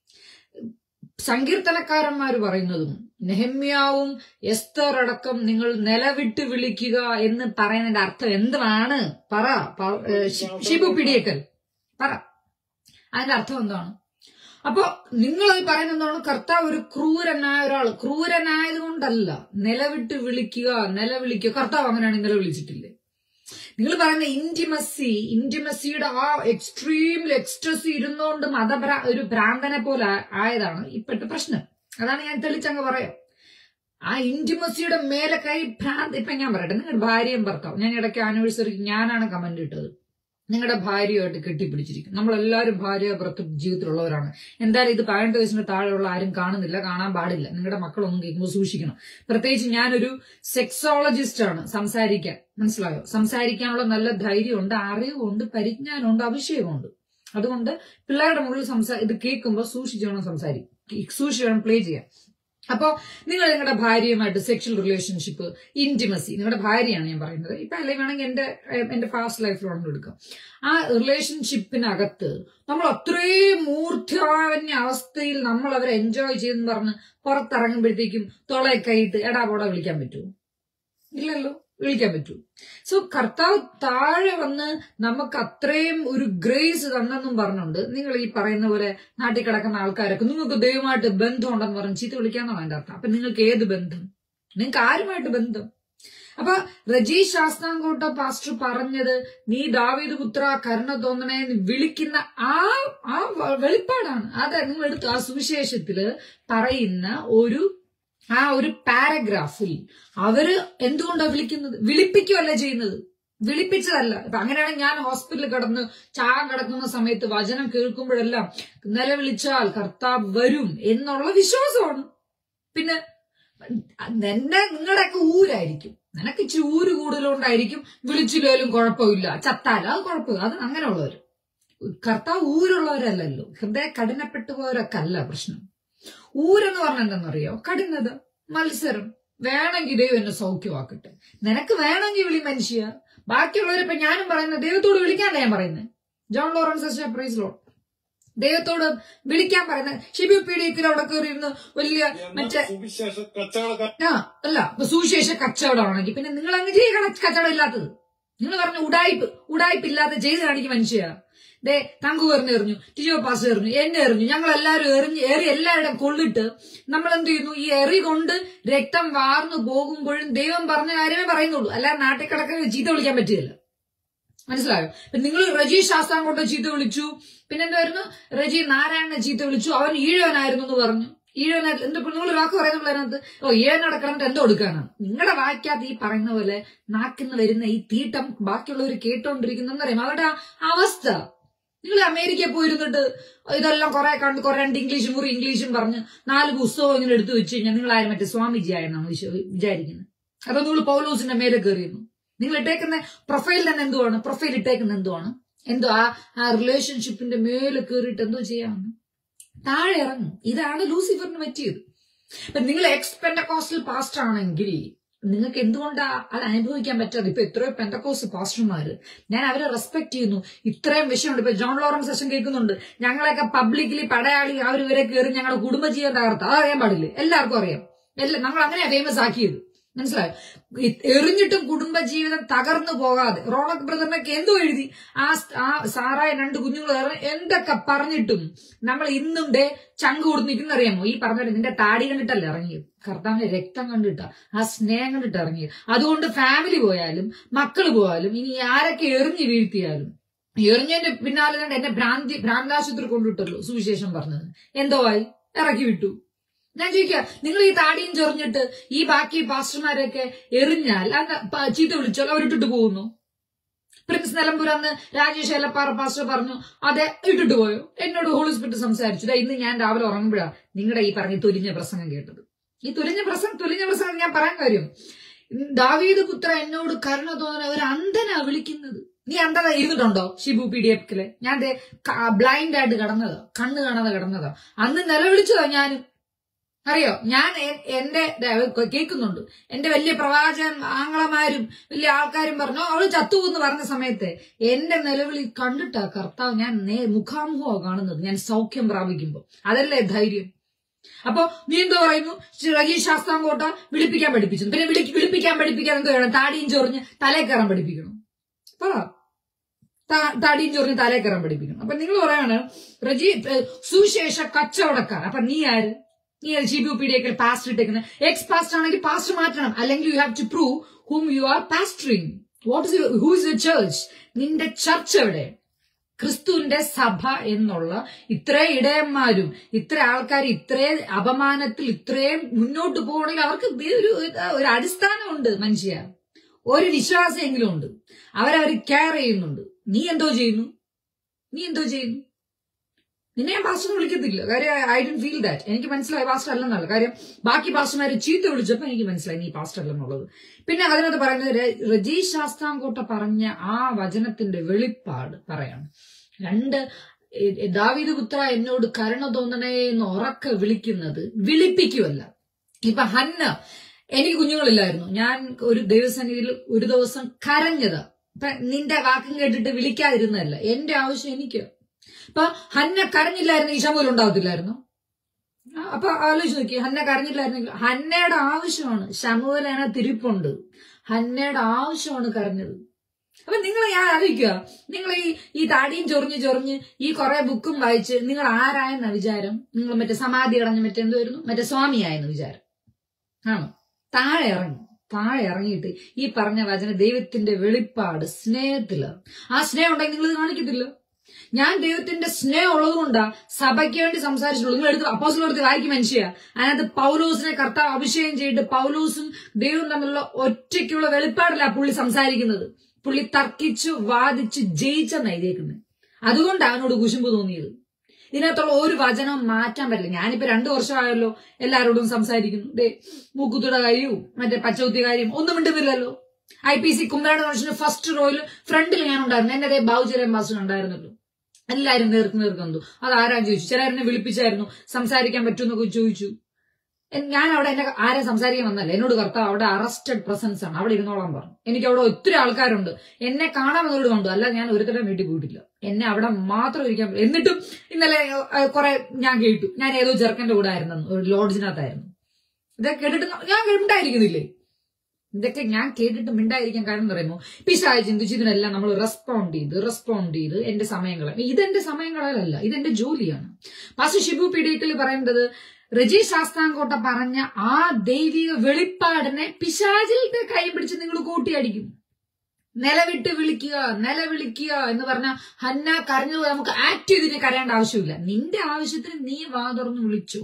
സങ്കീർത്തനക്കാരന്മാർ പറയുന്നതും നെഹമ്യാവും എസ്തർ അടക്കം നിങ്ങൾ നിലവിട്ട് വിളിക്കുക എന്ന് പറയുന്നതിന്റെ അർത്ഥം എന്താണ് പറ പ- ഏ, ഷി- ഷിബു പിടിയേക്കൽ പറ അതിന്റെ അർത്ഥം എന്താണ് അപ്പൊ നിങ്ങൾ ഈ പറയുന്നത് എന്താണ് കർത്താവ് ഒരു ക്രൂരനായ ഒരാൾ ക്രൂരനായത് കൊണ്ടല്ല നിലവിട്ട് വിളിക്കുക നിലവിളിക്കുക കർത്താവ് അങ്ങനെയാണ് നിലവിളിച്ചിട്ടില്ലേ നിങ്ങൾ പറയുന്ന ഇന്റിമസി ഇന്റിമസിയുടെ ആ എക്സ്ട്രീമിൽ എക്സ്ട്രസി ഇരുന്നുകൊണ്ട് മതഭ്രാ ഒരു ഭ്രാന്തനെ പോലെ ആ- ആയതാണ് ഇപ്പോഴത്തെ പ്രശ്നം അതാണ് ഞാൻ തെളിച്ചങ്ങ് പറയാം ആ ഇന്റിമസിയുടെ മേലെ കൈ ഭ്രാന്ത് ഇപ്പൊ ഞാൻ പറയട്ടെ നിങ്ങളുടെ ഭാര്യയും ഭർത്താവും ഞാൻ ഇടയ്ക്ക് ആനിവേഴ്സറിക്ക് ഞാനാണ് കമന്റ് ഇട്ടത് നിങ്ങളുടെ ഭാര്യയുമായിട്ട് കെട്ടിപ്പിടിച്ചിരിക്കും നമ്മളെല്ലാവരും ഭാര്യ ഭർത്തൃ ജീവിതത്തിലുള്ളവരാണ് എന്തായാലും ഇത് പതിനെട്ട് വയസ്സിന് താഴെയുള്ള ആരും കാണുന്നില്ല കാണാൻ പാടില്ല നിങ്ങളുടെ മക്കളൊന്നും കേൾക്കുമ്പോൾ സൂക്ഷിക്കണം പ്രത്യേകിച്ച് ഞാനൊരു സെക്സോളജിസ്റ്റ് ആണ് സംസാരിക്കാൻ മനസ്സിലായോ സംസാരിക്കാനുള്ള നല്ല ധൈര്യമുണ്ട് അറിവുണ്ട് പരിജ്ഞാനമുണ്ട് അഭിഷേകമുണ്ട് അതുകൊണ്ട് പിള്ളേരുടെ മുകളിൽ സംസാ ഇത് കേൾക്കുമ്പോൾ സൂക്ഷിച്ച് വേണം സംസാരിക്കും സൂക്ഷിച്ച് വേണം പ്ലേ ചെയ്യാൻ അപ്പോ നിങ്ങൾ നിങ്ങളുടെ ഭാര്യയുമായിട്ട് സെക്ഷൽ റിലേഷൻഷിപ്പ് ഇന്റിമസി നിങ്ങളുടെ ഭാര്യയാണ് ഞാൻ പറയുന്നത് ഇപ്പൊ അല്ലെങ്കിൽ വേണമെങ്കിൽ എന്റെ എന്റെ പാസ്റ്റ് ലൈഫിലാണെന്ന് എടുക്കാം ആ റിലേഷൻഷിപ്പിനകത്ത് നമ്മൾ അത്രയും മൂർധ്യാവന്യ അവസ്ഥയിൽ നമ്മൾ അവരെ എൻജോയ് ചെയ്തെന്ന് പറഞ്ഞ് പുറത്തിറങ്ങുമ്പോഴത്തേക്കും തൊളയെ കൈയിട്ട് എടാ പോടാ വിളിക്കാൻ പറ്റുമോ ഇല്ലല്ലോ വിളിക്കാൻ പറ്റൂ സോ കർത്താവ് താഴെ വന്ന് നമുക്ക് അത്രയും ഒരു ഗ്രേസ് തന്നെന്നും പറഞ്ഞുണ്ട് നിങ്ങൾ ഈ പറയുന്ന പോലെ നാട്ടിൽ കിടക്കുന്ന ആൾക്കാരൊക്കെ നിങ്ങൾക്ക് ദൈവമായിട്ട് ബന്ധം ഉണ്ടെന്ന് പറഞ്ഞ് ചീത്ത വിളിക്കാന്നാണ് എന്റെ അർത്ഥം അപ്പൊ നിങ്ങൾക്ക് ഏത് ബന്ധം നിങ്ങൾക്ക് ആരുമായിട്ട് ബന്ധം അപ്പൊ രജീഷ് ശാസ്താംകോട്ട പാസ്റ്റർ പറഞ്ഞത് നീ ദാവീദ് പുത്ര കരുണ തോന്നണേ എന്ന് വിളിക്കുന്ന ആ ആ വ- വെളിപ്പാടാണ് അതെ നിങ്ങൾ എടുത്ത് ആ സുവിശേഷത്തില് പറയുന്ന ഒരു ആ ഒരു പാരഗ്രാഫിൽ അവര് എന്തുകൊണ്ടാണ് വിളിക്കുന്നത് വിളിപ്പിക്കുകയല്ല ചെയ്യുന്നത് വിളിപ്പിച്ചതല്ല ഇപ്പൊ അങ്ങനെയാണെങ്കിൽ ഞാൻ ഹോസ്പിറ്റലിൽ കിടന്ന് ചാകം കിടക്കുന്ന സമയത്ത് വചനം കേൾക്കുമ്പോഴെല്ലാം നിലവിളിച്ചാൽ കർത്താവ് വരും എന്നുള്ള വിശ്വാസമാണ് പിന്നെ എന്റെ നിങ്ങളുടെയൊക്കെ ഊരായിരിക്കും നിനക്ക് ഇച്ചിരി ഊര് കൂടുതലുണ്ടായിരിക്കും വിളിച്ചില്ലേലും കുഴപ്പമില്ല ചത്താലും അത് കുഴപ്പമില്ല അത് അങ്ങനെയുള്ളവർ കർത്താവ് ഊരുള്ളവരല്ലല്ലോ ഹൃദയ കഠിനപ്പെട്ടു പോയവരൊക്കെ അല്ല പ്രശ്നം ഊരെന്ന് പറഞ്ഞ എന്താണെന്നറിയോ കഠിനത മത്സരം വേണമെങ്കിൽ ദൈവം എന്നെ സൗഖ്യമാക്കട്ടെ നിനക്ക് വേണമെങ്കിൽ വിളി മനുഷ്യ ബാക്കിയുള്ളവരെ ഇപ്പൊ ഞാനും പറയുന്നത് ദൈവത്തോട് വിളിക്കാനല്ല ഞാൻ പറയുന്നത് ജോൺ ലോറൻസ് പ്രൈസ് ലോ ദൈവത്തോട് വിളിക്കാൻ പറയുന്നത് ഷിബി പീഡിയത്തിൽ അവിടെ കയറിയിരുന്ന് വലിയ മറ്റേ സുവിശേഷ കച്ചവടക്കാർ ആ അല്ല ഇപ്പൊ സുവിശേഷ കച്ചവടമാണെങ്കിൽ പിന്നെ നിങ്ങൾ അങ്ങ് ചെയ്യ കച്ചവടം ഇല്ലാത്തത് നിങ്ങൾ പറഞ്ഞ ഉടായ്പ് ഉടായ്പ് ഇല്ലാതെ ചെയ്ത് കാണിക്കും മനുഷ്യ ദേ തങ്കു എറിഞ്ഞ് എറിഞ്ഞു ടിജോ പാസ് എറിഞ്ഞു എന്നെ എറിഞ്ഞു ഞങ്ങൾ എല്ലാവരും എറിഞ്ഞ് എറി എല്ലാവരുടെയും കൊള്ളിട്ട് നമ്മൾ എന്ത് ചെയ്യുന്നു ഈ എറി കൊണ്ട് രക്തം വാർന്നു പോകുമ്പോഴും ദൈവം പറഞ്ഞ കാര്യമേ പറയുന്നുള്ളൂ അല്ലാതെ നാട്ടിൽ കിടക്കുന്ന ചീത്ത വിളിക്കാൻ പറ്റുകയില്ല മനസ്സിലായോ ഇപ്പൊ നിങ്ങൾ റജി ശാസ്താംകോട്ടെ ചീത്ത വിളിച്ചു പിന്നെ എന്തായിരുന്നു റജി നാരായണനെ ചീത്ത വിളിച്ചു അവൻ ഈഴവനായിരുന്നു എന്ന് പറഞ്ഞു ഈഴവനായിട്ട് എന്താ നിങ്ങൾ വാക്ക് പറയുന്നുള്ള അതിനകത്ത് ഓ ഈഴവനവിടെ കിടന്നിട്ട് എന്തോ എടുക്കാനാണ് നിങ്ങളുടെ വായിക്കാത്ത ഈ പറയുന്ന പോലെ നാക്കിന്ന് വരുന്ന ഈ തീട്ടം ബാക്കിയുള്ളവർ കേട്ടോണ്ടിരിക്കുന്ന അറിയാം അവരുടെ ആ അവസ്ഥ നിങ്ങൾ അമേരിക്കയിൽ പോയിരുന്നിട്ട് ഇതെല്ലാം കുറെ കണ്ട് കുറെ രണ്ട് ഇംഗ്ലീഷും കുറി ഇംഗ്ലീഷും പറഞ്ഞ് നാല് പുസ്തകം ഇങ്ങനെ എടുത്തു വെച്ച് കഴിഞ്ഞാൽ നിങ്ങൾ ആരും മറ്റേ സ്വാമിജി ആയെന്നാണ് വിശ്വ- വിചാരിക്കുന്നത് അതോ നിങ്ങൾ പൗലോസിന്റെ മേലെ കയറിയിരുന്നു നിങ്ങൾ ഇട്ടേക്കുന്ന പ്രൊഫൈൽ തന്നെ എന്തുവാണ് പ്രൊഫൈൽ ഇട്ടേക്കുന്ന എന്തുവാണ് എന്തോ ആ ആ റിലേഷൻഷിപ്പിന്റെ മേലെ കയറിയിട്ട് എന്തോ ചെയ്യാമെന്ന് താഴെ ഇറങ്ങും ഇതാണ് ലൂസിഫറിന് പറ്റിയത് ഇപ്പൊ നിങ്ങൾ എക്സ് പെൻഡക്കോസ്റ്റൽ പാസ്റ്റർ ആണെങ്കിൽ നിങ്ങൾക്ക് എന്തുകൊണ്ടാ അത് അനുഭവിക്കാൻ പറ്റാതെ ഇപ്പൊ എത്രയോ പെൻഡക്കോസ് പാസ്റ്റർമാര് ഞാൻ അവരെ റെസ്പെക്ട് ചെയ്യുന്നു ഇത്രയും വിഷയമുണ്ട് ഇപ്പൊ ജോൺ ലോറൻസ് സെഷൻ കേൾക്കുന്നുണ്ട് ഞങ്ങളെയൊക്കെ പബ്ലിക്കലി പടയാളി അവർ ഇവരെ കയറി ഞങ്ങളുടെ കുടുംബജീവൻ തകർത്ത അത് അറിയാൻ പാടില്ലേ എല്ലാവർക്കും അറിയാം എല്ലാം നമ്മൾ അങ്ങനെയാ ഫേമസ് ആക്കിയത് മനസ്സിലായോ ഇ- എറിഞ്ഞിട്ടും കുടുംബജീവിതം തകർന്നു പോകാതെ റോണക് ബ്രദറിനൊക്കെ എന്തോ എഴുതി ആ സ്- ആ സാറായ രണ്ട് കുഞ്ഞുങ്ങൾ ഇറ- എന്തൊക്കെ പറഞ്ഞിട്ടും നമ്മൾ ഇന്നും ഡേ ചങ്ക് കൊടുത്തിരിക്കുന്ന അറിയാമോ ഈ പറഞ്ഞ നിന്റെ താടി കണ്ടിട്ടല്ല ഇറങ്ങിയത് കർത്താവിന്റെ രക്തം കണ്ടിട്ടാ ആ സ്നേഹം കണ്ടിട്ട് ഇറങ്ങിയത് അതുകൊണ്ട് ഫാമിലി പോയാലും മക്കൾ പോയാലും ഇനി ആരൊക്കെ എറിഞ്ഞു വീഴ്ത്തിയാലും എറിഞ്ഞതിന്റെ പിന്നാലെ കണ്ട് എന്നെ ഭ്രാന്തി ഭ്രാന്താശുപത്രി കൊണ്ടുവിട്ടല്ലോ സുവിശേഷം പറഞ്ഞത് എന്തോ ആയി ഇറക്കി വിട്ടു ഞാൻ ചോദിക്കാം നിങ്ങൾ ഈ താടിയും ചൊറിഞ്ഞിട്ട് ഈ ബാക്കി പാസ്റ്റർമാരെയൊക്കെ എറിഞ്ഞാൽ അന്ന് പ- ചീത്ത വിളിച്ചാൽ അവരിട്ടിട്ട് പോകുന്നു പ്രിൻസ് നിലമ്പൂർ അന്ന് രാജേഷ് ഏലപ്പാറ പാസ്റ്റർ പറഞ്ഞു അതെ ഇട്ടിട്ട് പോയോ എന്നോട് ഹോളിസ്പിറ്റ് സംസാരിച്ചു ദാ ഇന്ന് ഞാൻ രാവിലെ ഉറങ്ങുമ്പോഴാണ് നിങ്ങളുടെ ഈ പറഞ്ഞ തൊലിഞ്ഞ പ്രസംഗം കേട്ടത് ഈ തൊലിഞ്ഞ പ്രസംഗം തൊലിഞ്ഞ പ്രസംഗം ഞാൻ പറയാൻ കാര്യം ദാവീദ് പുത്ര എന്നോട് കരുണ തോന്നുന്ന ഒരു അന്ധനാ വിളിക്കുന്നത് നീ അന്ധത ഇരുന്നിട്ടുണ്ടോ ഷിബു പി ഡി എഫില് ഞാൻ ബ്ലൈൻഡ് ആയിട്ട് കിടന്നതാ കണ്ണ് കാണാതെ കിടന്നതാ അന്ന് നിലവിളിച്ചതാ ഞാനും അറിയോ ഞാൻ എ- എന്റെ ദേ, കേൾക്കുന്നുണ്ട് എന്റെ വലിയ പ്രവാചകൻ ആങ്ങളമാരും വലിയ ആൾക്കാരും പറഞ്ഞു അവള് ചത്തു എന്ന് പറഞ്ഞ സമയത്ത് എന്റെ നിലവിളി കണ്ടിട്ടാ കർത്താവ് ഞാൻ നേ മുഖാമുഖോ കാണുന്നത് ഞാൻ സൗഖ്യം പ്രാപിക്കുമ്പോ അതല്ലേ ധൈര്യം അപ്പൊ നീ എന്തോ പറയുന്നു രജീഷ് ശാസ്താംകോട്ട വിളിപ്പിക്കാൻ പഠിപ്പിച്ചു പിന്നെ വിളി വിളിപ്പിക്കാൻ പഠിപ്പിക്കാൻ എന്തോ വേണം താടിയും ചൊറിഞ്ഞ് തലേ കയറാൻ പഠിപ്പിക്കണം പറ താ- താടിയും ചൊറിഞ്ഞ് തലേ കയറാൻ പഠിപ്പിക്കണം അപ്പൊ നിങ്ങൾ പറയാണ് റജി ഏഹ്, സുവിശേഷ കച്ചവടക്കാർ അപ്പൊ നീ ആര് നീ ജി ബി പി ഡി ഒക്കെ പാസ്റ്റർ ഇട്ടേക്കുന്നത് എക്സ് പാസ്റ്റർ ആണെങ്കിൽ പാസ്റ്റർ മാറ്റണം അല്ലെങ്കിൽ you have to prove whom you are pastoring what is who is you church നിന്റെ ചർച്ച് എവിടെ ക്രിസ്തുവിന്റെ സഭ എന്നുള്ള ഇത്ര ഇടയന്മാരും ഇത്ര ആൾക്കാർ ഇത്രയും അപമാനത്തിൽ ഇത്രയും മുന്നോട്ട് പോകണമെങ്കിൽ അവർക്ക് ദേ ഒരു ഒരു അടിസ്ഥാനമുണ്ട് മനുഷ്യ ഒരു വിശ്വാസമെങ്കിലും ഉണ്ട് അവരവർ കെയർ ചെയ്യുന്നുണ്ട് നീ എന്തോ ചെയ്യുന്നു നീ എന്തോ ചെയ്യുന്നു നിന്നെ ഞാൻ പാസ്റ്റർ വിളിക്കത്തില്ല കാര്യം ഐ ഡി ഫീൽ ദാറ്റ് എനിക്ക് മനസ്സിലായി പാസ്റ്റർ അല്ലെന്നല്ല കാര്യം ബാക്കി പാസ്റ്റർമാരെ ചീത്ത വിളിച്ചപ്പോ എനിക്ക് മനസ്സിലായി നീ പാസ്റ്റർ അല്ലെന്നുള്ളത് പിന്നെ അതിനകത്ത് പറയുന്നത് ര- രജീഷ് ശാസ്താംകോട്ട പറഞ്ഞ ആ വചനത്തിന്റെ വെളിപ്പാട് പറയാണ് രണ്ട് എ- എ- ദാവീദ് പുത്ര എന്നോട് കരുണ തോന്നണേ എന്ന് ഉറക്കെ വിളിക്കുന്നത് വിളിപ്പിക്കുമല്ല ഇപ്പൊ ഹന്ന എനിക്ക് കുഞ്ഞുങ്ങളില്ലായിരുന്നു ഞാൻ ഒരു ദൈവസന്നിധിയിൽ ഒരു ദിവസം കരഞ്ഞത് ഇപ്പൊ നിന്റെ വാക്കും കേട്ടിട്ട് വിളിക്കാതിരുന്നതല്ല എന്റെ ആവശ്യം എനിക്ക് അപ്പൊ ഹന്ന കരഞ്ഞില്ലായിരുന്നു ഈ ശമൂലം ഉണ്ടാവത്തില്ലായിരുന്നു ആ, അപ്പൊ ആലോചിച്ച് നോക്കി ഹന്ന കരഞ്ഞില്ലായിരുന്നെങ്കിൽ ഹന്നയുടെ ആവശ്യമാണ് ശമുവലേന തിരിപ്പുണ്ട് ഹന്നയുടെ ആവശ്യമാണ് കരഞ്ഞത് അപ്പൊ നിങ്ങൾ ഞാൻ ആലോചിക്കുക നിങ്ങൾ ഈ ഈ താടിയും ചൊറിഞ്ഞ് ചൊറിഞ്ഞ് ഈ കുറെ ബുക്കും വായിച്ച് നിങ്ങൾ ആരായെന്ന വിചാരം നിങ്ങൾ മറ്റേ സമാധി അടഞ്ഞ് മറ്റെന്തുവായിരുന്നു മറ്റേ സ്വാമിയായെന്ന് വിചാരം ആണോ താഴെ ഇറങ്ങി താഴെ ഇറങ്ങിയിട്ട് ഈ പറഞ്ഞ വചന ദൈവത്തിന്റെ വെളിപ്പാട് സ്നേഹത്തില് ആ സ്നേഹം ഉണ്ടെങ്കിൽ നിങ്ങൾ ഇത് കാണിക്കത്തില്ല ഞാൻ ദൈവത്തിന്റെ സ്നേഹം ഉള്ളതുകൊണ്ടാ സഭയ്ക്ക് വേണ്ടി സംസാരിച്ചുള്ളൂ നിങ്ങൾ എടുത്ത് അപ്പോസിൽ എടുത്ത് വായിക്കും മനുഷ്യ അതിനകത്ത് പൗലോസിനെ കർത്താവ് അഭിഷേകം ചെയ്തിട്ട് പൗലോസും ദൈവവും തമ്മിലുള്ള ഒറ്റയ്ക്കുള്ള വെളിപ്പാടില്ല പുള്ളി സംസാരിക്കുന്നത് പുള്ളി തർക്കിച്ചു വാദിച്ച് ജയിച്ചെന്നാ എഴുതിയേക്കുന്നത് അതുകൊണ്ടാണ് അവനോട് കുശുമ്പ് തോന്നിയത് ഇതിനകത്തുള്ള ഒരു വചനവും മാറ്റാൻ പറ്റില്ല ഞാനിപ്പോ രണ്ടു വർഷമായല്ലോ എല്ലാവരോടും സംസാരിക്കുന്നു ദേ മൂക്കുത്തുടെ കാര്യവും മറ്റേ പച്ചകുത്തി കാര്യം ഒന്നും മിണ്ടുന്നില്ലല്ലോ ഐ പി സി കുമ്പനാട് ഫംഗ്ഷന് ഫസ്റ്റ് റോയിൽ ഫ്രണ്ടിൽ ഞാൻ ഉണ്ടായിരുന്നു എന്നെ അതേ ബാബുചരൻ മാസ്റ്റർ ഉണ്ടായിരുന്നല്ലോ എല്ലാരും നേർക്ക് നേർക്കുന്നു അത് ആരാ ചോദിച്ചു ചിലരെന്നെ വിളിപ്പിച്ചായിരുന്നു സംസാരിക്കാൻ പറ്റുമെന്നൊക്കെ ചോദിച്ചു എൻ- ഞാൻ അവിടെ എന്നെ ആരെ സംസാരിക്കാൻ വന്നല്ല എന്നോട് കർത്താവ് അവിടെ അറസ്റ്റഡ് പ്രസൻസ് ആണ് അവിടെ ഇരുന്നോളാൻ പറഞ്ഞു എനിക്ക് അവിടെ ഒത്തിരി ആൾക്കാരുണ്ട് എന്നെ കാണാൻ വന്നവരോട് കണ്ടു അല്ല ഞാൻ ഒരുത്തരം വീട്ടിൽ പോയിട്ടില്ല എന്നെ അവിടെ മാത്രം ഇരിക്കാൻ പറ്റും. എന്നിട്ടും ഇന്നലെ ഏഹ്, കുറെ ഞാൻ കേട്ടു ഞാൻ ഏതോ ചെറുക്കന്റെ കൂടെ ആയിരുന്നു ഒരു ലോഡ്ജിനകത്തായിരുന്നു ഇതൊക്കെ കേട്ടിട്ട് ഞാൻ മിണ്ടായിരിക്കുന്നില്ലേ ഇതൊക്കെ ഞാൻ കേട്ടിട്ട് മിണ്ടായിരിക്കാൻ കാരണം എന്ന് പറയുമ്പോൾ പിശാച് ചിന്തിച്ച് ഇതിനെല്ലാം നമ്മൾ റെസ്പോണ്ട് ചെയ്ത് റെസ്പോണ്ട് ചെയ്ത് എന്റെ സമയങ്ങളെ ഇതെന്റെ സമയങ്ങളല്ല ഇതെന്റെ ജോലിയാണ് പാസ് ഷിബു പീഡിയക്കിൽ പറയുന്നത് റജി ശാസ്താംകോട്ട പറഞ്ഞ ആ ദൈവിക വെളിപ്പാടിനെ പിശാചിന്റെ കൈ പിടിച്ച് നിങ്ങൾ കൂട്ടിയടിക്കും നിലവിട്ട് വിളിക്കുക നിലവിളിക്കുക എന്ന് പറഞ്ഞ ഹന്ന കരഞ്ഞു പോയി നമുക്ക് ആക്ട് ചെയ്തിട്ട് കരയേണ്ട ആവശ്യമില്ല നിന്റെ ആവശ്യത്തിന് നീ വാ തുറന്ന് വിളിച്ചോ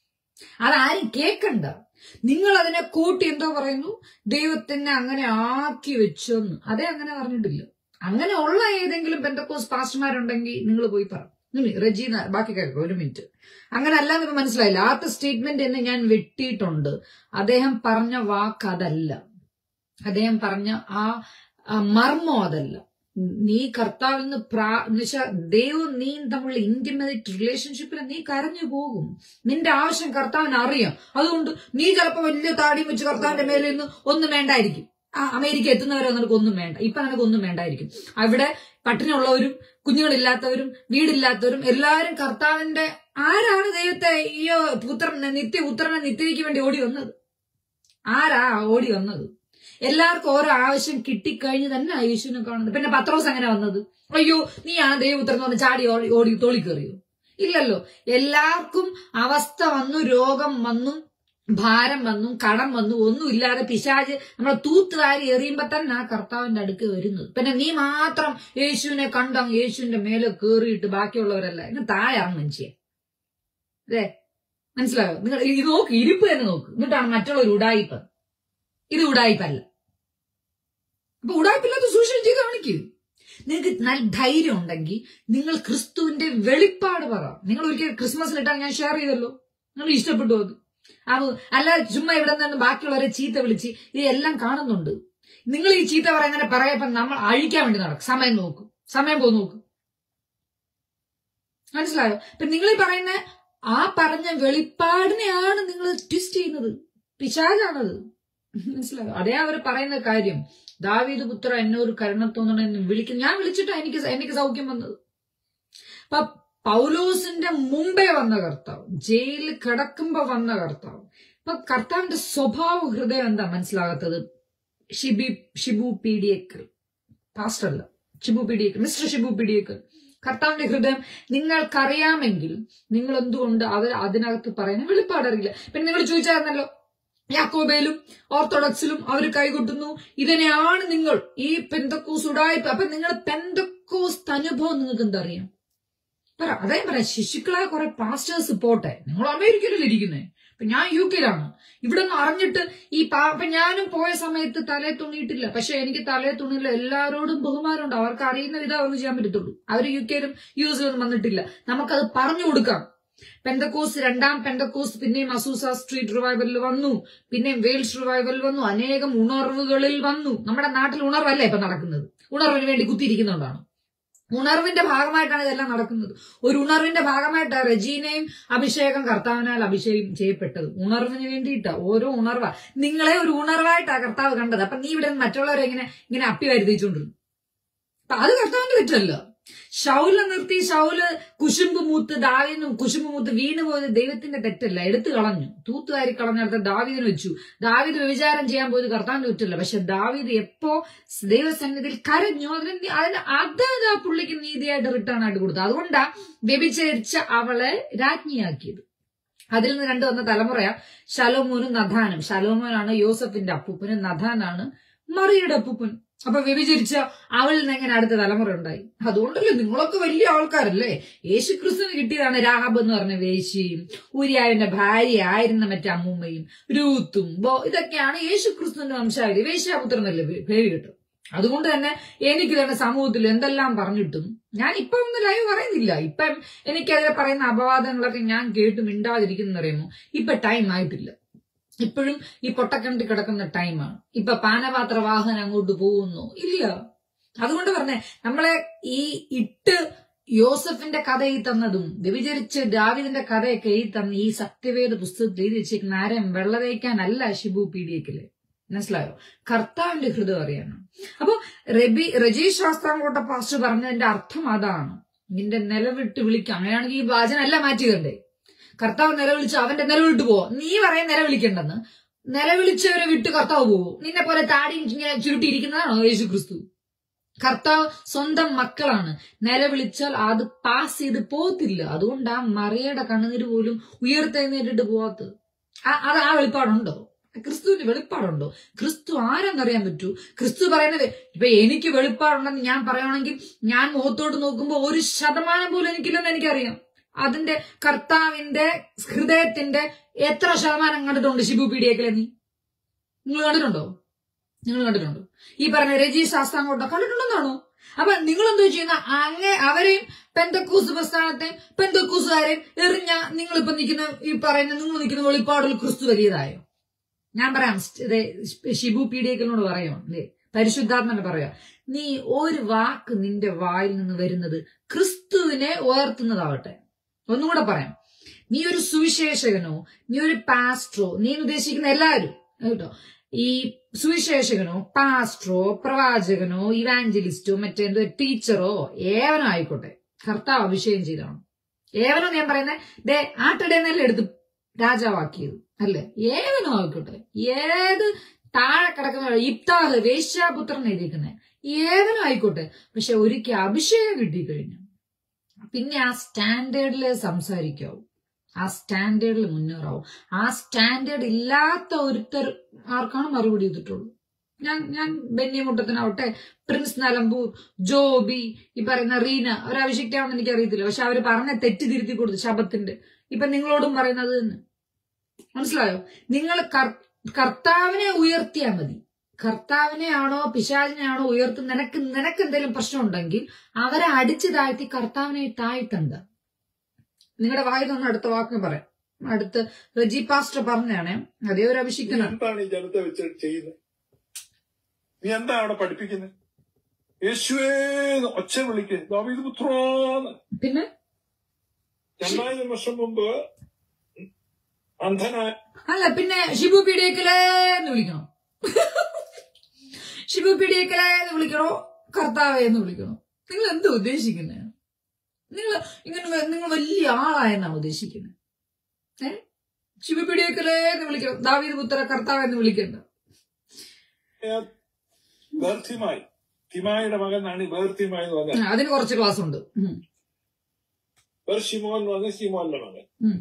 അതാരും കേക്കണ്ട നിങ്ങൾ അതിനെ കൂട്ടി എന്തോ പറയുന്നു ദൈവത്തിനെ അങ്ങനെ ആക്കി വെച്ചോന്ന് അതേ അങ്ങനെ പറഞ്ഞിട്ടില്ല അങ്ങനെ ഉള്ള ഏതെങ്കിലും പെന്തക്കോസ് പാസ്റ്റർമാരുണ്ടെങ്കിൽ നിങ്ങൾ പോയി പറ ഇനി റജീന ബാക്കി കേൾക്കാം ഒരു മിനിറ്റ് അങ്ങനെ അല്ലാന്ന് ഇപ്പൊ മനസ്സിലായില്ല ആദ്യത്തെ സ്റ്റേറ്റ്മെന്റ് എന്ന് ഞാൻ വെട്ടിയിട്ടുണ്ട് അദ്ദേഹം പറഞ്ഞ വാക്ക് അതല്ല അദ്ദേഹം പറഞ്ഞ ആ ആ മർമ്മം അതല്ല നീ കർത്താവിൽ നിന്ന് പ്രാ എന്നുവെച്ചാ ദൈവം നീ തമ്മിലുള്ള ഇന്റിമേറ്റ് റിലേഷൻഷിപ്പിൽ നീ കരഞ്ഞു പോകും നിന്റെ ആവശ്യം കർത്താവിന് അറിയാം അതുകൊണ്ട് നീ ചിലപ്പോ വലിയ താടിയും വെച്ച് കർത്താവിന്റെ മേലെ നിന്ന് ഒന്നും വേണ്ടായിരിക്കും ആ അമേരിക്ക എത്തുന്നവരെ നിനക്ക് ഒന്നും വേണ്ട ഇപ്പൊ നിനക്ക് ഒന്നും വേണ്ടായിരിക്കും അവിടെ പട്ടിണിയുള്ളവരും കുഞ്ഞുങ്ങളില്ലാത്തവരും വീടില്ലാത്തവരും എല്ലാവരും കർത്താവിന്റെ ആരാണ് ദൈവത്തെ ഈ പുത്രനെ നിത്യ പുത്രനെ നിത്യയ്ക്ക് വേണ്ടി ഓടി വന്നത് ആരാ ഓടി വന്നത് എല്ലാവർക്കും ഓരോ ആവശ്യം കിട്ടിക്കഴിഞ്ഞ് തന്നെ ആ യേശുവിനെ കാണുന്നത് പിന്നെ പത്രോസ് അങ്ങനെ വന്നത് അയ്യോ നീ ആ ദൈവപുത്രൻ എന്ന് പറഞ്ഞ് ചാടി ഓടി ഓടി തോളിക്കേറിയോ ഇല്ലല്ലോ എല്ലാവർക്കും അവസ്ഥ വന്നു രോഗം വന്നു ഭാരം വന്നു കടം വന്നു ഒന്നുമില്ലാതെ പിശാജ് നമ്മളെ തൂത്തുവാരി എറിയുമ്പോ തന്നെ ആ കർത്താവിന്റെ അടുക്ക് വരുന്നത് പിന്നെ നീ മാത്രം യേശുവിനെ കണ്ട യേശുവിന്റെ മേലെ കേറിയിട്ട് ബാക്കിയുള്ളവരല്ല ഇങ്ങനെ താഴെ മനുഷ്യ അല്ലേ മനസ്സിലായോ നിങ്ങൾ ഇത് നോക്ക് ഇരിപ്പ് തന്നെ നോക്ക് എന്നിട്ടാണ് മറ്റുള്ളവർ ഉടായിപ്പ് ഇത് ഉടായിപ്പല്ല അപ്പൊ ഉടായിപ്പില്ലാത്ത സൂക്ഷിച്ച് ചെയ്ത് കാണിക്കൂ നിങ്ങൾക്ക് നല്ല ധൈര്യം ഉണ്ടെങ്കിൽ നിങ്ങൾ ക്രിസ്തുവിന്റെ വെളിപ്പാട് പറ നിങ്ങൾ ഒരിക്കൽ ക്രിസ്മസിലിട്ടാണ് ഞാൻ ഷെയർ ചെയ്തല്ലോ നിങ്ങൾ ഇഷ്ടപ്പെട്ടു അത് ആ അല്ല ചുമ്മാ ഇവിടെ നിന്ന് ബാക്കിയുള്ളവരെ ചീത്ത വിളിച്ച് ഇതെല്ലാം കാണുന്നുണ്ട് നിങ്ങൾ ഈ ചീത്ത പറയുന്നതിനെ പറയപ്പോ നമ്മൾ അഴിക്കാൻ വേണ്ടി നടക്കും സമയം നോക്കും സമയം പോ നോക്കും മനസ്സിലായോ ഇപ്പൊ നിങ്ങൾ ഈ പറയുന്ന ആ പറഞ്ഞ വെളിപ്പാടിനെയാണ് നിങ്ങൾ ട്വിസ്റ്റ് ചെയ്യുന്നത് പിശാചാണത് മനസ്സിലായോ അതേ അവർ പറയുന്ന കാര്യം ദാവീദ് പുത്ര എന്നൊരു കരുണത്തോന്നണം എന്ന് വിളിക്കും ഞാൻ വിളിച്ചിട്ടാ എനിക്ക് എനിക്ക് സൗഖ്യം വന്നത് അപ്പൊ പൗലോസിന്റെ മുമ്പേ വന്ന കർത്താവ് ജയിലിൽ കിടക്കുമ്പോ വന്ന കർത്താവ് അപ്പൊ കർത്താവിന്റെ സ്വഭാവ ഹൃദയം എന്താ മനസ്സിലാകാത്തത് ഷിബി ഷിബു പീഡിയക്കൽ പാസ്റ്റർ അല്ല ഷിബു പീഡിയക്കൽ മിസ്റ്റർ ഷിബു പീഡിയക്കൽ കർത്താവിന്റെ ഹൃദയം നിങ്ങൾക്കറിയാമെങ്കിൽ നിങ്ങൾ എന്തുകൊണ്ട് അവർ അതിനകത്ത് പറയുന്ന വെളിപ്പാടറിയില്ല പിന്നെ നിങ്ങൾ ചോദിച്ചായിരുന്നല്ലോ യാക്കോബയിലും ഓർത്തഡോക്സിലും അവർ കൈകൊട്ടുന്നു ഇതിനെയാണ് നിങ്ങൾ ഈ പെന്തക്കോസ് ഉടായ്പ അപ്പൊ നിങ്ങൾ പെന്തക്കോസ് അനുഭവം നിങ്ങൾക്ക് എന്താ അറിയാം പറ അതേ പറയാം ശിശുക്കളായ കുറെ പാസ്റ്റേഴ്സ് പോട്ടെ നിങ്ങൾ അമേരിക്കയിലല്ലേ ഇരിക്കുന്നേ ഇപ്പൊ ഞാൻ യു കെയിലാണ് ഇവിടെ നിന്ന് അറിഞ്ഞിട്ട് ഈ പാ ഇപ്പൊ ഞാനും പോയ സമയത്ത് തലേ തുണിയിട്ടില്ല പക്ഷെ എനിക്ക് തലേ തുണിയില്ല എല്ലാവരോടും ബഹുമാനമുണ്ട് അവർക്ക് അറിയുന്ന വിധം അവർക്ക് ചെയ്യാൻ പറ്റത്തുള്ളൂ അവർ യു കെയിലും യു എസിലൊന്നും വന്നിട്ടില്ല നമുക്കത് പറഞ്ഞു കൊടുക്കാം പെന്തക്കോസ് രണ്ടാം പെന്തക്കോസ് പിന്നെയും അസൂസ സ്ട്രീറ്റ് റിവൈവലിൽ വന്നു പിന്നെയും വെയിൽസ് റിവൈവലിൽ വന്നു അനേകം ഉണർവുകളിൽ വന്നു നമ്മുടെ നാട്ടിൽ ഉണർവല്ലേ ഇപ്പൊ നടക്കുന്നത് ഉണർവിന് വേണ്ടി കുത്തിയിരിക്കുന്നതുകൊണ്ടാണ് ഉണർവിന്റെ ഭാഗമായിട്ടാണ് ഇതെല്ലാം നടക്കുന്നത് ഒരു ഉണർവിന്റെ ഭാഗമായിട്ടാണ് റജീനയും അഭിഷേകം കർത്താവിനാൽ അഭിഷേകം ചെയ്യപ്പെട്ടത് ഉണർവിന് വേണ്ടിയിട്ടാ ഓരോ ഉണർവാ നിങ്ങളെ ഒരു ഉണർവായിട്ടാ കർത്താവ് കണ്ടത് അപ്പൊ നീ ഇവിടെ നിന്ന് മറ്റുള്ളവരെ ഇങ്ങനെ ഇങ്ങനെ അപ്പി വരുത്തിച്ചുകൊണ്ടിരുന്നു അപ്പൊ അത് കർത്താവിന്റെ തെറ്റല്ല ഷൗല നിർത്തി ഷൗല് കുശുമ്പ് മൂത്ത് ദാവിനും കുശുമ്പ് മൂത്ത് വീണ് പോയത് ദൈവത്തിന്റെ തെറ്റല്ല എടുത്തു കളഞ്ഞു തൂത്തുകാരി കളഞ്ഞെടുത്ത് ദാവിദിന് വെച്ചു ദാവിദ് വ്യഭിചാരം ചെയ്യാൻ പോയത് കർത്താവിന്റെ തെറ്റല്ല പക്ഷെ ദാവിദ് എപ്പോ ദൈവസന്നിധിയിൽ കരഞ്ഞു അതിന് നീ- അതിന് അത് ആ പുള്ളിക്ക് നീതിയായിട്ട് റിട്ടേൺ ആയിട്ട് കൊടുത്തു അതുകൊണ്ടാ വ്യഭിചരിച്ച അവളെ രാജ്ഞിയാക്കിയത് അതിൽ നിന്ന് രണ്ട് വന്ന തലമുറയാ ശലോമോനും നഥാനും ശലോമോനാണ് യോസഫിന്റെ അപ്പൂപ്പനും നഥാനാണ് മറിയുടെ അപ്പൂപ്പൻ അപ്പൊ വ്യഭിചരിച്ച അവളിൽ നിന്ന് എങ്ങനെ അടുത്ത തലമുറ ഉണ്ടായി അതുകൊണ്ടല്ലേ നിങ്ങളൊക്കെ വലിയ ആൾക്കാരല്ലേ യേശു ക്രിസ്തുവിന് കിട്ടിയതാണ് രാഹബ് എന്ന് പറഞ്ഞ വേശിയും ഊരിയാവിന്റെ ഭാര്യ ആയിരുന്ന മറ്റേ അമ്മൂമ്മയും രൂത്തും ബോ ഇതൊക്കെയാണ് യേശു ക്രിസ്തുവിന്റെ വംശാവലി വേശ്യാപുത്രനല്ലേ പേ- പേര് കിട്ടും അതുകൊണ്ട് തന്നെ എനിക്ക് തന്നെ സമൂഹത്തിൽ എന്തെല്ലാം പറഞ്ഞിട്ടും ഞാൻ ഇപ്പം ഒന്നും ലൈവ് പറയുന്നില്ല ഇപ്പം എനിക്കതിലെ പറയുന്ന അപവാദങ്ങളൊക്കെ ഞാൻ കേട്ട് മിണ്ടാതിരിക്കുന്ന അറിയുമോ ഇപ്പൊ ടൈം ആയിട്ടില്ല ഇപ്പോഴും ഈ പൊട്ടക്കിണറ്റി കിടക്കുന്ന ടൈമാണ് ഇപ്പൊ പാനപാത്ര വാഹനം അങ്ങോട്ട് പോകുന്നു ഇല്ല അതുകൊണ്ട് പറഞ്ഞേ നമ്മളെ ഈ ഇട്ട് യോസഫിന്റെ കഥ ഈ തന്നതും വ്യഭിചരിച്ച് ദാവിദിന്റെ കഥയൊക്കെ ഈ തന്ന ഈ സത്യവേദ പുസ്തകത്തിൽ എഴുതി വെച്ചേക്കുന്ന ആരെയും വെള്ളതേക്കാനല്ല ഷിബു പീഡിയക്കില് മനസ്സിലായോ കർത്താവിന്റെ ഹൃദയം അറിയണം അപ്പൊ റബി രജീഷ് ശാസ്താംകോട്ട പാസ്റ്റർ പറഞ്ഞതിന്റെ അർത്ഥം അതാണ് നിന്റെ നിലവിട്ട് വിളിക്കാം അങ്ങനെയാണെങ്കിൽ ഈ വാചനല്ല മാറ്റിയതണ്ടേ കർത്താവ് നിലവിളിച്ച് അവന്റെ നിലവിട്ട് പോവോ നീ പറയാൻ നിലവിളിക്കണ്ടെന്ന് നിലവിളിച്ചവരെ വിട്ട് കർത്താവ് പോവോ നിന്നെ പോലെ താടി ഇങ്ങനെ ചുരുട്ടിയിരിക്കുന്നതാണോ യേശു ക്രിസ്തു കർത്താവ് സ്വന്തം മക്കളാണ് നിലവിളിച്ചാൽ അത് പാസ് ചെയ്ത് പോകത്തില്ല അതുകൊണ്ട് ആ മറിയുടെ കണ്ണുനീര് പോലും ഉയർത്തെഴുന്നേറ്റിട്ട് പോവാത്തത് ആ- അത് ആ വെളിപ്പാടുണ്ടോ ക്രിസ്തുവിന് വെളിപ്പാടുണ്ടോ ക്രിസ്തു ആരെന്നറിയാൻ പറ്റൂ ക്രിസ്തു പറയുന്നത് ഇപ്പൊ എനിക്ക് വെളിപ്പാടുണ്ടെന്ന് ഞാൻ പറയുകയാണെങ്കിൽ ഞാൻ മുഖത്തോട്ട് നോക്കുമ്പോൾ ഒരു ശതമാനം പോലും എനിക്കില്ലെന്ന് എനിക്കറിയാം അതിന്റെ കർത്താവിന്റെ ഹൃദയത്തിന്റെ എത്ര ശതമാനം കണ്ടിട്ടുണ്ട് ഷിബു പീഡിയക്കിലെ നീ നിങ്ങൾ കണ്ടിട്ടുണ്ടോ നിങ്ങൾ കണ്ടിട്ടുണ്ടോ ഈ പറഞ്ഞ രജി ശാസ്താങ്കോട്ട കണ്ടിട്ടുണ്ടെന്നാണോ അപ്പൊ നിങ്ങൾ എന്തോ ചെയ്യുന്ന അങ്ങേ അവരെയും പെന്തക്കൂസ് പ്രസ്ഥാനത്തെയും പെന്തക്കൂസുകാരെയും എറിഞ്ഞ നിങ്ങൾ ഇപ്പൊ നിൽക്കുന്ന ഈ പറയുന്ന നിങ്ങൾ നിൽക്കുന്ന വെളിപ്പാടിൽ ക്രിസ്തു വലിയതായോ ഞാൻ പറയാം ഇത് ഷിബു പീഡിയക്കലിനോട് പറയാം അല്ലേ പരിശുദ്ധാത്മനെ പറയാം നീ ഒരു വാക്ക് നിന്റെ വായിൽ നിന്ന് വരുന്നത് ക്രിസ്തുവിനെ ഉയർത്തുന്നതാവട്ടെ ഒന്നുകൂടെ പറയാം നീ ഒരു സുവിശേഷകനോ നീ ഒരു പാസ്റ്ററോ നീ ഉദ്ദേശിക്കുന്ന എല്ലാവരും കേട്ടോ ഈ സുവിശേഷകനോ പാസ്റ്ററോ പ്രവാചകനോ ഇവാഞ്ചലിസ്റ്റോ മറ്റെന്തോ ടീച്ചറോ ഏവനോ ആയിക്കോട്ടെ കർത്താവ് അഭിഷേകം ചെയ്താണ് ഏവനോ ഞാൻ പറയുന്നത് ദേ ആട്ടിടേന്നല്ലേ എടുത്ത് രാജാവാക്കിയത് അല്ലേ ഏവനോ ആയിക്കോട്ടെ ഏത് താഴെ കിടക്കുന്ന ഇബ്താഹ് വേശ്യാപുത്രൻ എഴുതിയിരിക്കുന്നത് ഏവനും ആയിക്കോട്ടെ പക്ഷെ ഒരിക്കൽ അഭിഷേകം കിട്ടിക്കഴിഞ്ഞു പിന്നെ ആ സ്റ്റാൻഡേർഡിൽ സംസാരിക്കാവൂ ആ സ്റ്റാൻഡേർഡിൽ മുന്നേറാവും ആ സ്റ്റാൻഡേർഡ് ഇല്ലാത്ത ഒരുത്തർ ആർക്കാണ് മറുപടി ചെയ്തിട്ടുള്ളൂ ഞാൻ ഞാൻ ബെന്നി മുട്ടത്തിനാവട്ടെ പ്രിൻസ് നിലമ്പൂർ ജോബി ഈ പറയുന്ന റീന അവർ അഭിഷിക്താണെന്ന് എനിക്ക് അറിയത്തില്ല പക്ഷെ അവർ പറഞ്ഞ തെറ്റ് തിരുത്തി കൊടുത്തു ശബത്തിന്റെ ഇപ്പൊ നിങ്ങളോടും പറയുന്നത് തന്നെ മനസ്സിലായോ നിങ്ങൾ കർ- കർത്താവിനെ ഉയർത്തിയാൽ മതി കർത്താവിനെ ആണോ പിശാചിനെ ആണോ ഉയർത്തി നിനക്ക് നിനക്ക് എന്തെങ്കിലും പ്രശ്നം ഉണ്ടെങ്കിൽ അവരെ അടിച്ചു താഴ്ത്തി കർത്താവിനെ താഴ്ത്തണ്ട നിങ്ങളുടെ വായിൽ നിന്ന് അടുത്ത വാക്ക് പറയാം അടുത്ത് റെജി പാസ്റ്റർ പറഞ്ഞാണ് അതേ ഒരു നീ അഭിഷിക്തനാണ് എന്താണ് ഈ ജനത്തെ വെച്ച് ചെയ്യുന്നത് നീ എന്താ അവിടെ പഠിപ്പിക്കുന്നത് യേശുവേ എന്ന് ഒച്ച വിളിക്ക് ദാവീദ് പുത്രോന്ന് പിന്നെ രണ്ടായിരം വർഷം മുമ്പ് അന്ധനായ അല്ല പിന്നെ ഷിബു പീഡിയക്കലേ എന്ന് വിളിക്കണം ഷിബു പീഡിയക്കലേ എന്ന് വിളിക്കണോ കർത്താവേ എന്ന് വിളിക്കണോ നിങ്ങൾ എന്താ ഉദ്ദേശിക്കുന്നത് നിങ്ങൾ ഇങ്ങനെ വ- നിങ്ങൾ വലിയ ആളായെന്നാണ് ഉദ്ദേശിക്കുന്നത് ഏ ഷിബു പീഡിയക്കലേ എന്ന് വിളിക്കണം ദാവീദ് പുത്ര കർത്താവ് എന്ന് വിളിക്കണ്ട ബേർത്തിമായി തിമായുടെ മകനാണ് ഈ ബേർത്തിമായി എന്ന് പറഞ്ഞാൽ ആ, അതിന് കുറച്ച് ക്ലാസ് ഉണ്ട് ഉം. വേർ ഷിമോൻ എന്ന് പറഞ്ഞാൽ ഷിമോന്റെ മകൻ ഉം.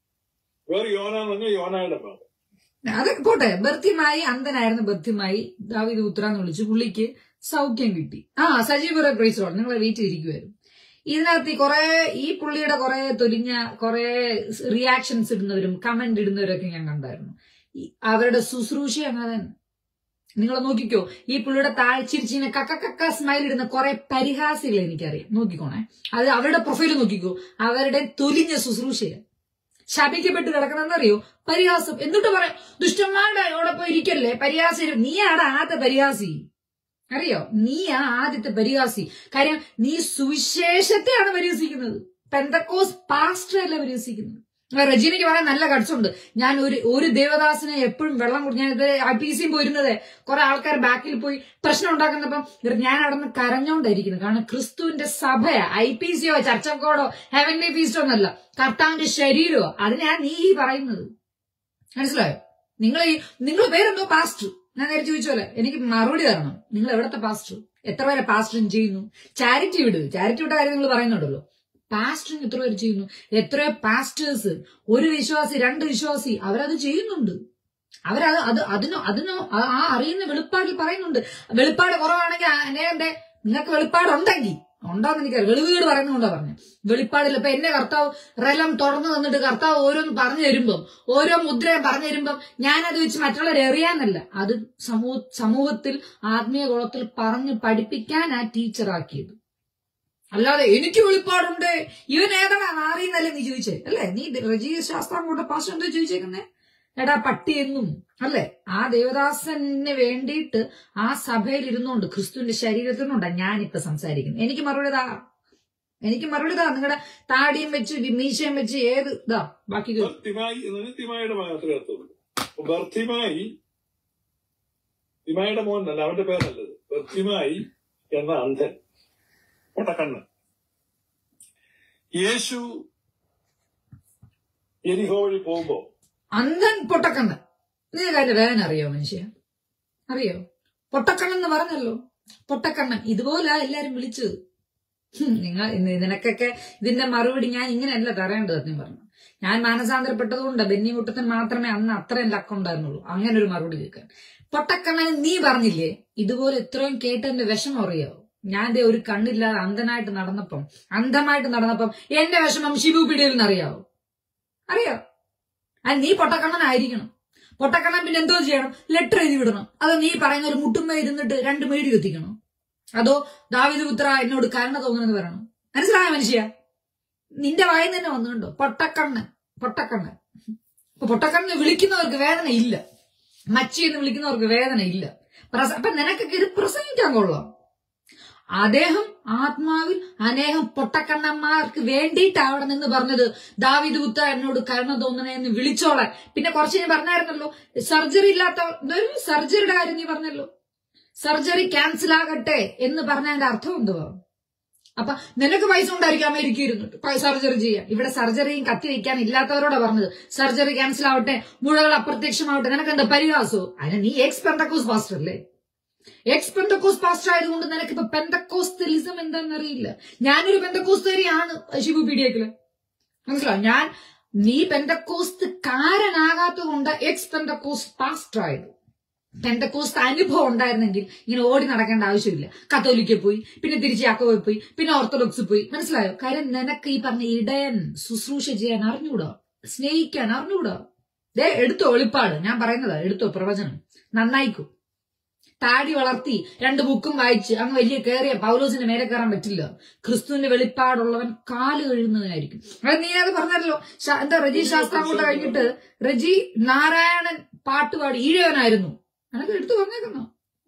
വേർ യോന എന്ന് പറഞ്ഞാൽ യോനയുടെ മകൻ അത് പോട്ടെ ബർത്തിമായി അന്ധനായിരുന്നു ബർത്തിമായി ദാവീദ് പുത്ര എന്ന് വിളിച്ചു പുള്ളിക്ക് സൗഖ്യം കിട്ടി ആ സജീവ പ്രൈസ് നിങ്ങളെ വെയിറ്റ് ചെയ്തിരിക്കുമായിരുന്നു ഇതിനകത്ത് ഈ കുറെ ഈ പുള്ളിയുടെ കുറെ തൊലിഞ്ഞ കുറെ റിയാക്ഷൻസ് ഇടുന്നവരും കമന്റ് ഇടുന്നവരൊക്കെ ഞാൻ കണ്ടായിരുന്നു ഈ അവരുടെ ശുശ്രൂഷ അങ്ങനെ തന്നെ നിങ്ങൾ നോക്കിക്കോ ഈ പുള്ളിയുടെ താഴ്ചിരിച്ചിങ്ങനെ കക്ക കക്ക സ്മൈൽ ഇടുന്ന കുറെ പരിഹാസികൾ എനിക്കറിയാം നോക്കിക്കോണേ അത് അവരുടെ പ്രൊഫൈൽ നോക്കിക്കോ അവരുടെ തൊലിഞ്ഞ ശുശ്രൂഷയാണ് ശപിക്കപ്പെട്ട് കിടക്കണമെന്നറിയോ പരിഹാസം എന്നിട്ട് പറയാം ദുഷ്ടന്മാരുടെ ഓടൊപ്പം ഇരിക്കല്ലേ പരിഹാസി നീയാണ് ആദ്യത്തെ പരിഹാസി അറിയോ നീയാ ആദ്യത്തെ പരിഹാസി കാര്യം നീ സുവിശേഷത്തെയാണ് പരിഹസിക്കുന്നത് പെന്തക്കോസ് പാസ്റ്റർ അല്ല പരിഹസിക്കുന്നത് ആ, റജീനയ്ക്ക് പറയാൻ നല്ല കട്സുണ്ട് ഞാൻ ഒരു ഒരു ദേവദാസിനെ എപ്പോഴും വെള്ളം കുടി ഞാൻ ഇത് ഐ പി സിയും പോയിരുന്നത് കുറെ ആൾക്കാർ ബാക്കിൽ പോയി പ്രശ്നം ഉണ്ടാക്കുന്നപ്പം ഞാൻ അവിടെ നിന്ന് കരഞ്ഞോണ്ടായിരിക്കുന്നു കാരണം ക്രിസ്തുവിന്റെ സഭയാ ഐ പി സിയോ ചർച്ചക്കോടോ ഹെവൻലി ഫീസ്റ്റോ ഒന്നല്ല കർത്താവിന്റെ ശരീരമോ അതിനാ നീ ഈ പറയുന്നത് മനസ്സിലായോ നിങ്ങൾ ഈ നിങ്ങൾ പേരെന്തോ പാസ്റ്റർ ഞാൻ നേരെ ചോദിച്ചോലെ എനിക്ക് മറുപടി തരണം നിങ്ങൾ എവിടത്തെ പാസ്റ്റർ എത്ര പേരെ പാസ്റ്ററിങ് ചെയ്യുന്നു ചാരിറ്റി വിട് ചാരിറ്റി വിട്ട കാര്യം നിങ്ങൾ പറയുന്നുണ്ടല്ലോ പാസ്റ്ററിങ് എത്ര പേര് ചെയ്യുന്നു എത്രയോ പാസ്റ്റേഴ്സ് ഒരു വിശ്വാസി രണ്ട് വിശ്വാസി അവരത് ചെയ്യുന്നുണ്ട് അവരത് അത് അതിനോ അതിനോ ആ- ആ അറിയുന്ന വെളിപ്പാടിൽ പറയുന്നുണ്ട് വെളിപ്പാട് കുറവാണെങ്കിൽ എന്നെ നിങ്ങൾക്ക് വെളിപ്പാടുണ്ടെങ്കിൽ ഉണ്ടോന്ന് എനിക്കറിയാം വെളിവീട് പറയുന്നുണ്ടോ പറഞ്ഞു വെളിപ്പാടിൽ ഇപ്പൊ എന്നെ കർത്താവ് റെലം തുറന്നു തന്നിട്ട് കർത്താവ് ഓരോന്ന് പറഞ്ഞു തരുമ്പം ഓരോ മുദ്രയും പറഞ്ഞു തരുമ്പം ഞാനത് വെച്ച് മറ്റുള്ളവരെ എറിയാന്നല്ല അത് സമൂഹ സമൂഹത്തിൽ ആത്മീയ കുളത്തിൽ പറഞ്ഞു പഠിപ്പിക്കാൻ ആ ടീച്ചറാക്കിയത് അല്ലാതെ എനിക്ക് വെളിപ്പാടുണ്ട് ഇവൻ ഏതാണ് മാറിയെന്നല്ലേ നീ ചോദിച്ചേ അല്ലേ നീ റജീ ശാസ്ത്രം കൊണ്ട് പാസ് എന്തോ ചോദിച്ചേക്കുന്നേ എടാ പട്ടി എന്നും അല്ലെ ആ ദേവദാസന് വേണ്ടിയിട്ട് ആ സഭയിൽ ഇരുന്നുകൊണ്ട് ക്രിസ്തുവിന്റെ ശരീരത്തിൽ നിന്നുണ്ടാ ഞാനിപ്പോ സംസാരിക്കുന്നത് എനിക്ക് മറുപടി താ എനിക്ക് മറുപടി താ നിങ്ങളുടെ താടിയും വെച്ച് മീശയും വെച്ച് ഏത് ഇതാ ബാക്കി കേൾക്കൂ. ബർത്തിമായി എന്ന് പറഞ്ഞാൽ തിമായുടെ മകൻ അത്രേ അർത്ഥമുള്ളൂ അപ്പൊ ബർത്തിമായി തിമായുടെ മോനല്ല അവന്റെ പേരല്ലത് ബർത്തിമായി എന്ന അന്ധൻ പൊട്ടക്കണ്ണ് യേശു എരിഹോ വഴി പോകുമ്പോ അന്ധൻ പൊട്ടക്കണ്ണൻ നിങ്ങൾക്ക് അതിന്റെ വേദന അറിയോ മനുഷ്യ അറിയോ പൊട്ടക്കണ്ണൻ എന്ന് പറഞ്ഞല്ലോ പൊട്ടക്കണ്ണൻ ഇതുപോലെ എല്ലാരും വിളിച്ചത് ഹും, നിങ്ങൾ ഇന്ന് നിനക്കൊക്കെ ഇതിന്റെ മറുപടി ഞാൻ ഇങ്ങനെയല്ല തരേണ്ടത് സത്യം പറഞ്ഞു ഞാൻ മാനസാന്തരപ്പെട്ടതുകൊണ്ട് ബെന്നി മുട്ടത്തൻ മാത്രമേ അന്ന് അത്രയും ലക്കുണ്ടായിരുന്നുള്ളൂ അങ്ങനെ ഒരു മറുപടി കേൾക്കാൻ പൊട്ടക്കണ്ണൻ നീ പറഞ്ഞില്ലേ ഇതുപോലെ എത്രയും കേട്ടതിന്റെ വിഷമം അറിയോ ഞാൻ ദേ ഒരു കണ്ണില്ലാതെ അന്ധനായിട്ട് നടന്നപ്പം അന്ധമായിട്ട് നടന്നപ്പം എന്റെ വിഷമം ശിവു പിടിയിൽ നിന്ന് അറിയാവോ അറിയോ അത് നീ പൊട്ടക്കണ്ണനായിരിക്കണം പൊട്ടക്കണ്ണൻ പിന്നെ എന്തോ ചെയ്യണം ലെറ്റർ എഴുതി വിടണം അതോ നീ പറയുന്ന ഒരു മുട്ടുമ്പ ഇരുന്നിട്ട് രണ്ട് മേടി കത്തിക്കണം അതോ ദാവിദ് പുത്ര എന്നോട് കരുണ തോന്നുന്നെന്ന് പറയണം മനസ്സിലായ മനുഷ്യ നിന്റെ വായിൽ തന്നെ വന്നുകൊണ്ടോ പൊട്ടക്കണ്ണൻ പൊട്ടക്കണ്ണൻ ഇപ്പൊ പൊട്ടക്കണ്ണനെ വിളിക്കുന്നവർക്ക് വേദന ഇല്ല മച്ചി എന്ന് വിളിക്കുന്നവർക്ക് വേദന ഇല്ല പ്രസ- അപ്പൊ നിനക്കൊക്കെ ഇത് പ്രസംഗിക്കാൻ കൊള്ളാം അദ്ദേഹം ആത്മാവിൽ അനേകം പൊട്ടക്കണ്ണന്മാർക്ക് വേണ്ടിയിട്ട് അവിടെ നിന്ന് പറഞ്ഞത് ദാവിദ് പുത്ത എന്നോട് കരുണ തോന്നണേ എന്ന് വിളിച്ചോളാൻ പിന്നെ കുറച്ച് ഞാൻ പറഞ്ഞായിരുന്നല്ലോ സർജറി ഇല്ലാത്ത ഇതൊരു സർജറിയുടെ കാര്യം നീ പറഞ്ഞല്ലോ സർജറി ക്യാൻസൽ ആകട്ടെ എന്ന് പറഞ്ഞതിന്റെ അർത്ഥം എന്തുവാ അപ്പൊ നിനക്ക് പൈസ ഉണ്ടായിരിക്കും അമേരിക്ക ഇരുന്നിട്ട് സർജറി ചെയ്യാൻ ഇവിടെ സർജറിയും കത്തി വയ്ക്കാൻ ഇല്ലാത്തവരോടാ പറഞ്ഞത് സർജറി ക്യാൻസൽ ആവട്ടെ മുഴകൾ അപ്രത്യക്ഷമാവട്ടെ നിനക്ക് എന്താ പരിഹാസോ അതിന് നീ എക്സ് പെന്തക്കോസ് പാസ്റ്റർ അല്ലേ എക്സ് പെന്തക്കോസ് പാസ്റ്റർ ആയതുകൊണ്ട് നിനക്ക് ഇപ്പൊ പെന്തക്കോസ്തലിസം എന്താണെന്നറിയില്ല ഞാനൊരു പെന്തക്കോസ്തരിയാണ് ശിവു പീഡിയക്കില് മനസ്സിലാവും ഞാൻ നീ പെന്തക്കോസ്തുകാരനാകാത്തത് കൊണ്ട് എക്സ് പെന്തക്കോസ് പാസ്റ്റർ ആയത് പെന്തക്കോസ്ത് അനുഭവം ഉണ്ടായിരുന്നെങ്കിൽ ഇങ്ങനെ ഓടി നടക്കേണ്ട ആവശ്യമില്ല കത്തോലിക്ക പോയി പിന്നെ തിരിച്ച് യാക്കോബിൽ പോയി പിന്നെ ഓർത്തഡോക്സ് പോയി മനസ്സിലായോ കാര്യം നിനക്ക് ഈ പറഞ്ഞ ഇടയൻ ശുശ്രൂഷ ചെയ്യാൻ അറിഞ്ഞൂടാ സ്നേഹിക്കാൻ അറിഞ്ഞൂടാ ദേ എടുത്തോ വെളിപ്പാട് ഞാൻ പറയുന്നതാ എടുത്തോ പ്രവചനം നന്നായിക്കോ താടി വളർത്തി രണ്ട് ബുക്കും വായിച്ച് അങ്ങ് വലിയ കയറിയ പൗലോസിന്റെ മേലെ കയറാൻ പറ്റില്ല ക്രിസ്തുവിന്റെ വെളിപ്പാടുള്ളവൻ കാല് കഴുകുന്നവനായിരിക്കും അത് നീ അത് പറഞ്ഞല്ലോ ശാ- എന്താ റജി ശാസ്താംകോട്ട കഴിഞ്ഞിട്ട് റജി നാരായണൻ പാട്ടുപാടി ഈഴവനായിരുന്നു അതൊക്കെ എടുത്തു പറഞ്ഞേക്കുന്നു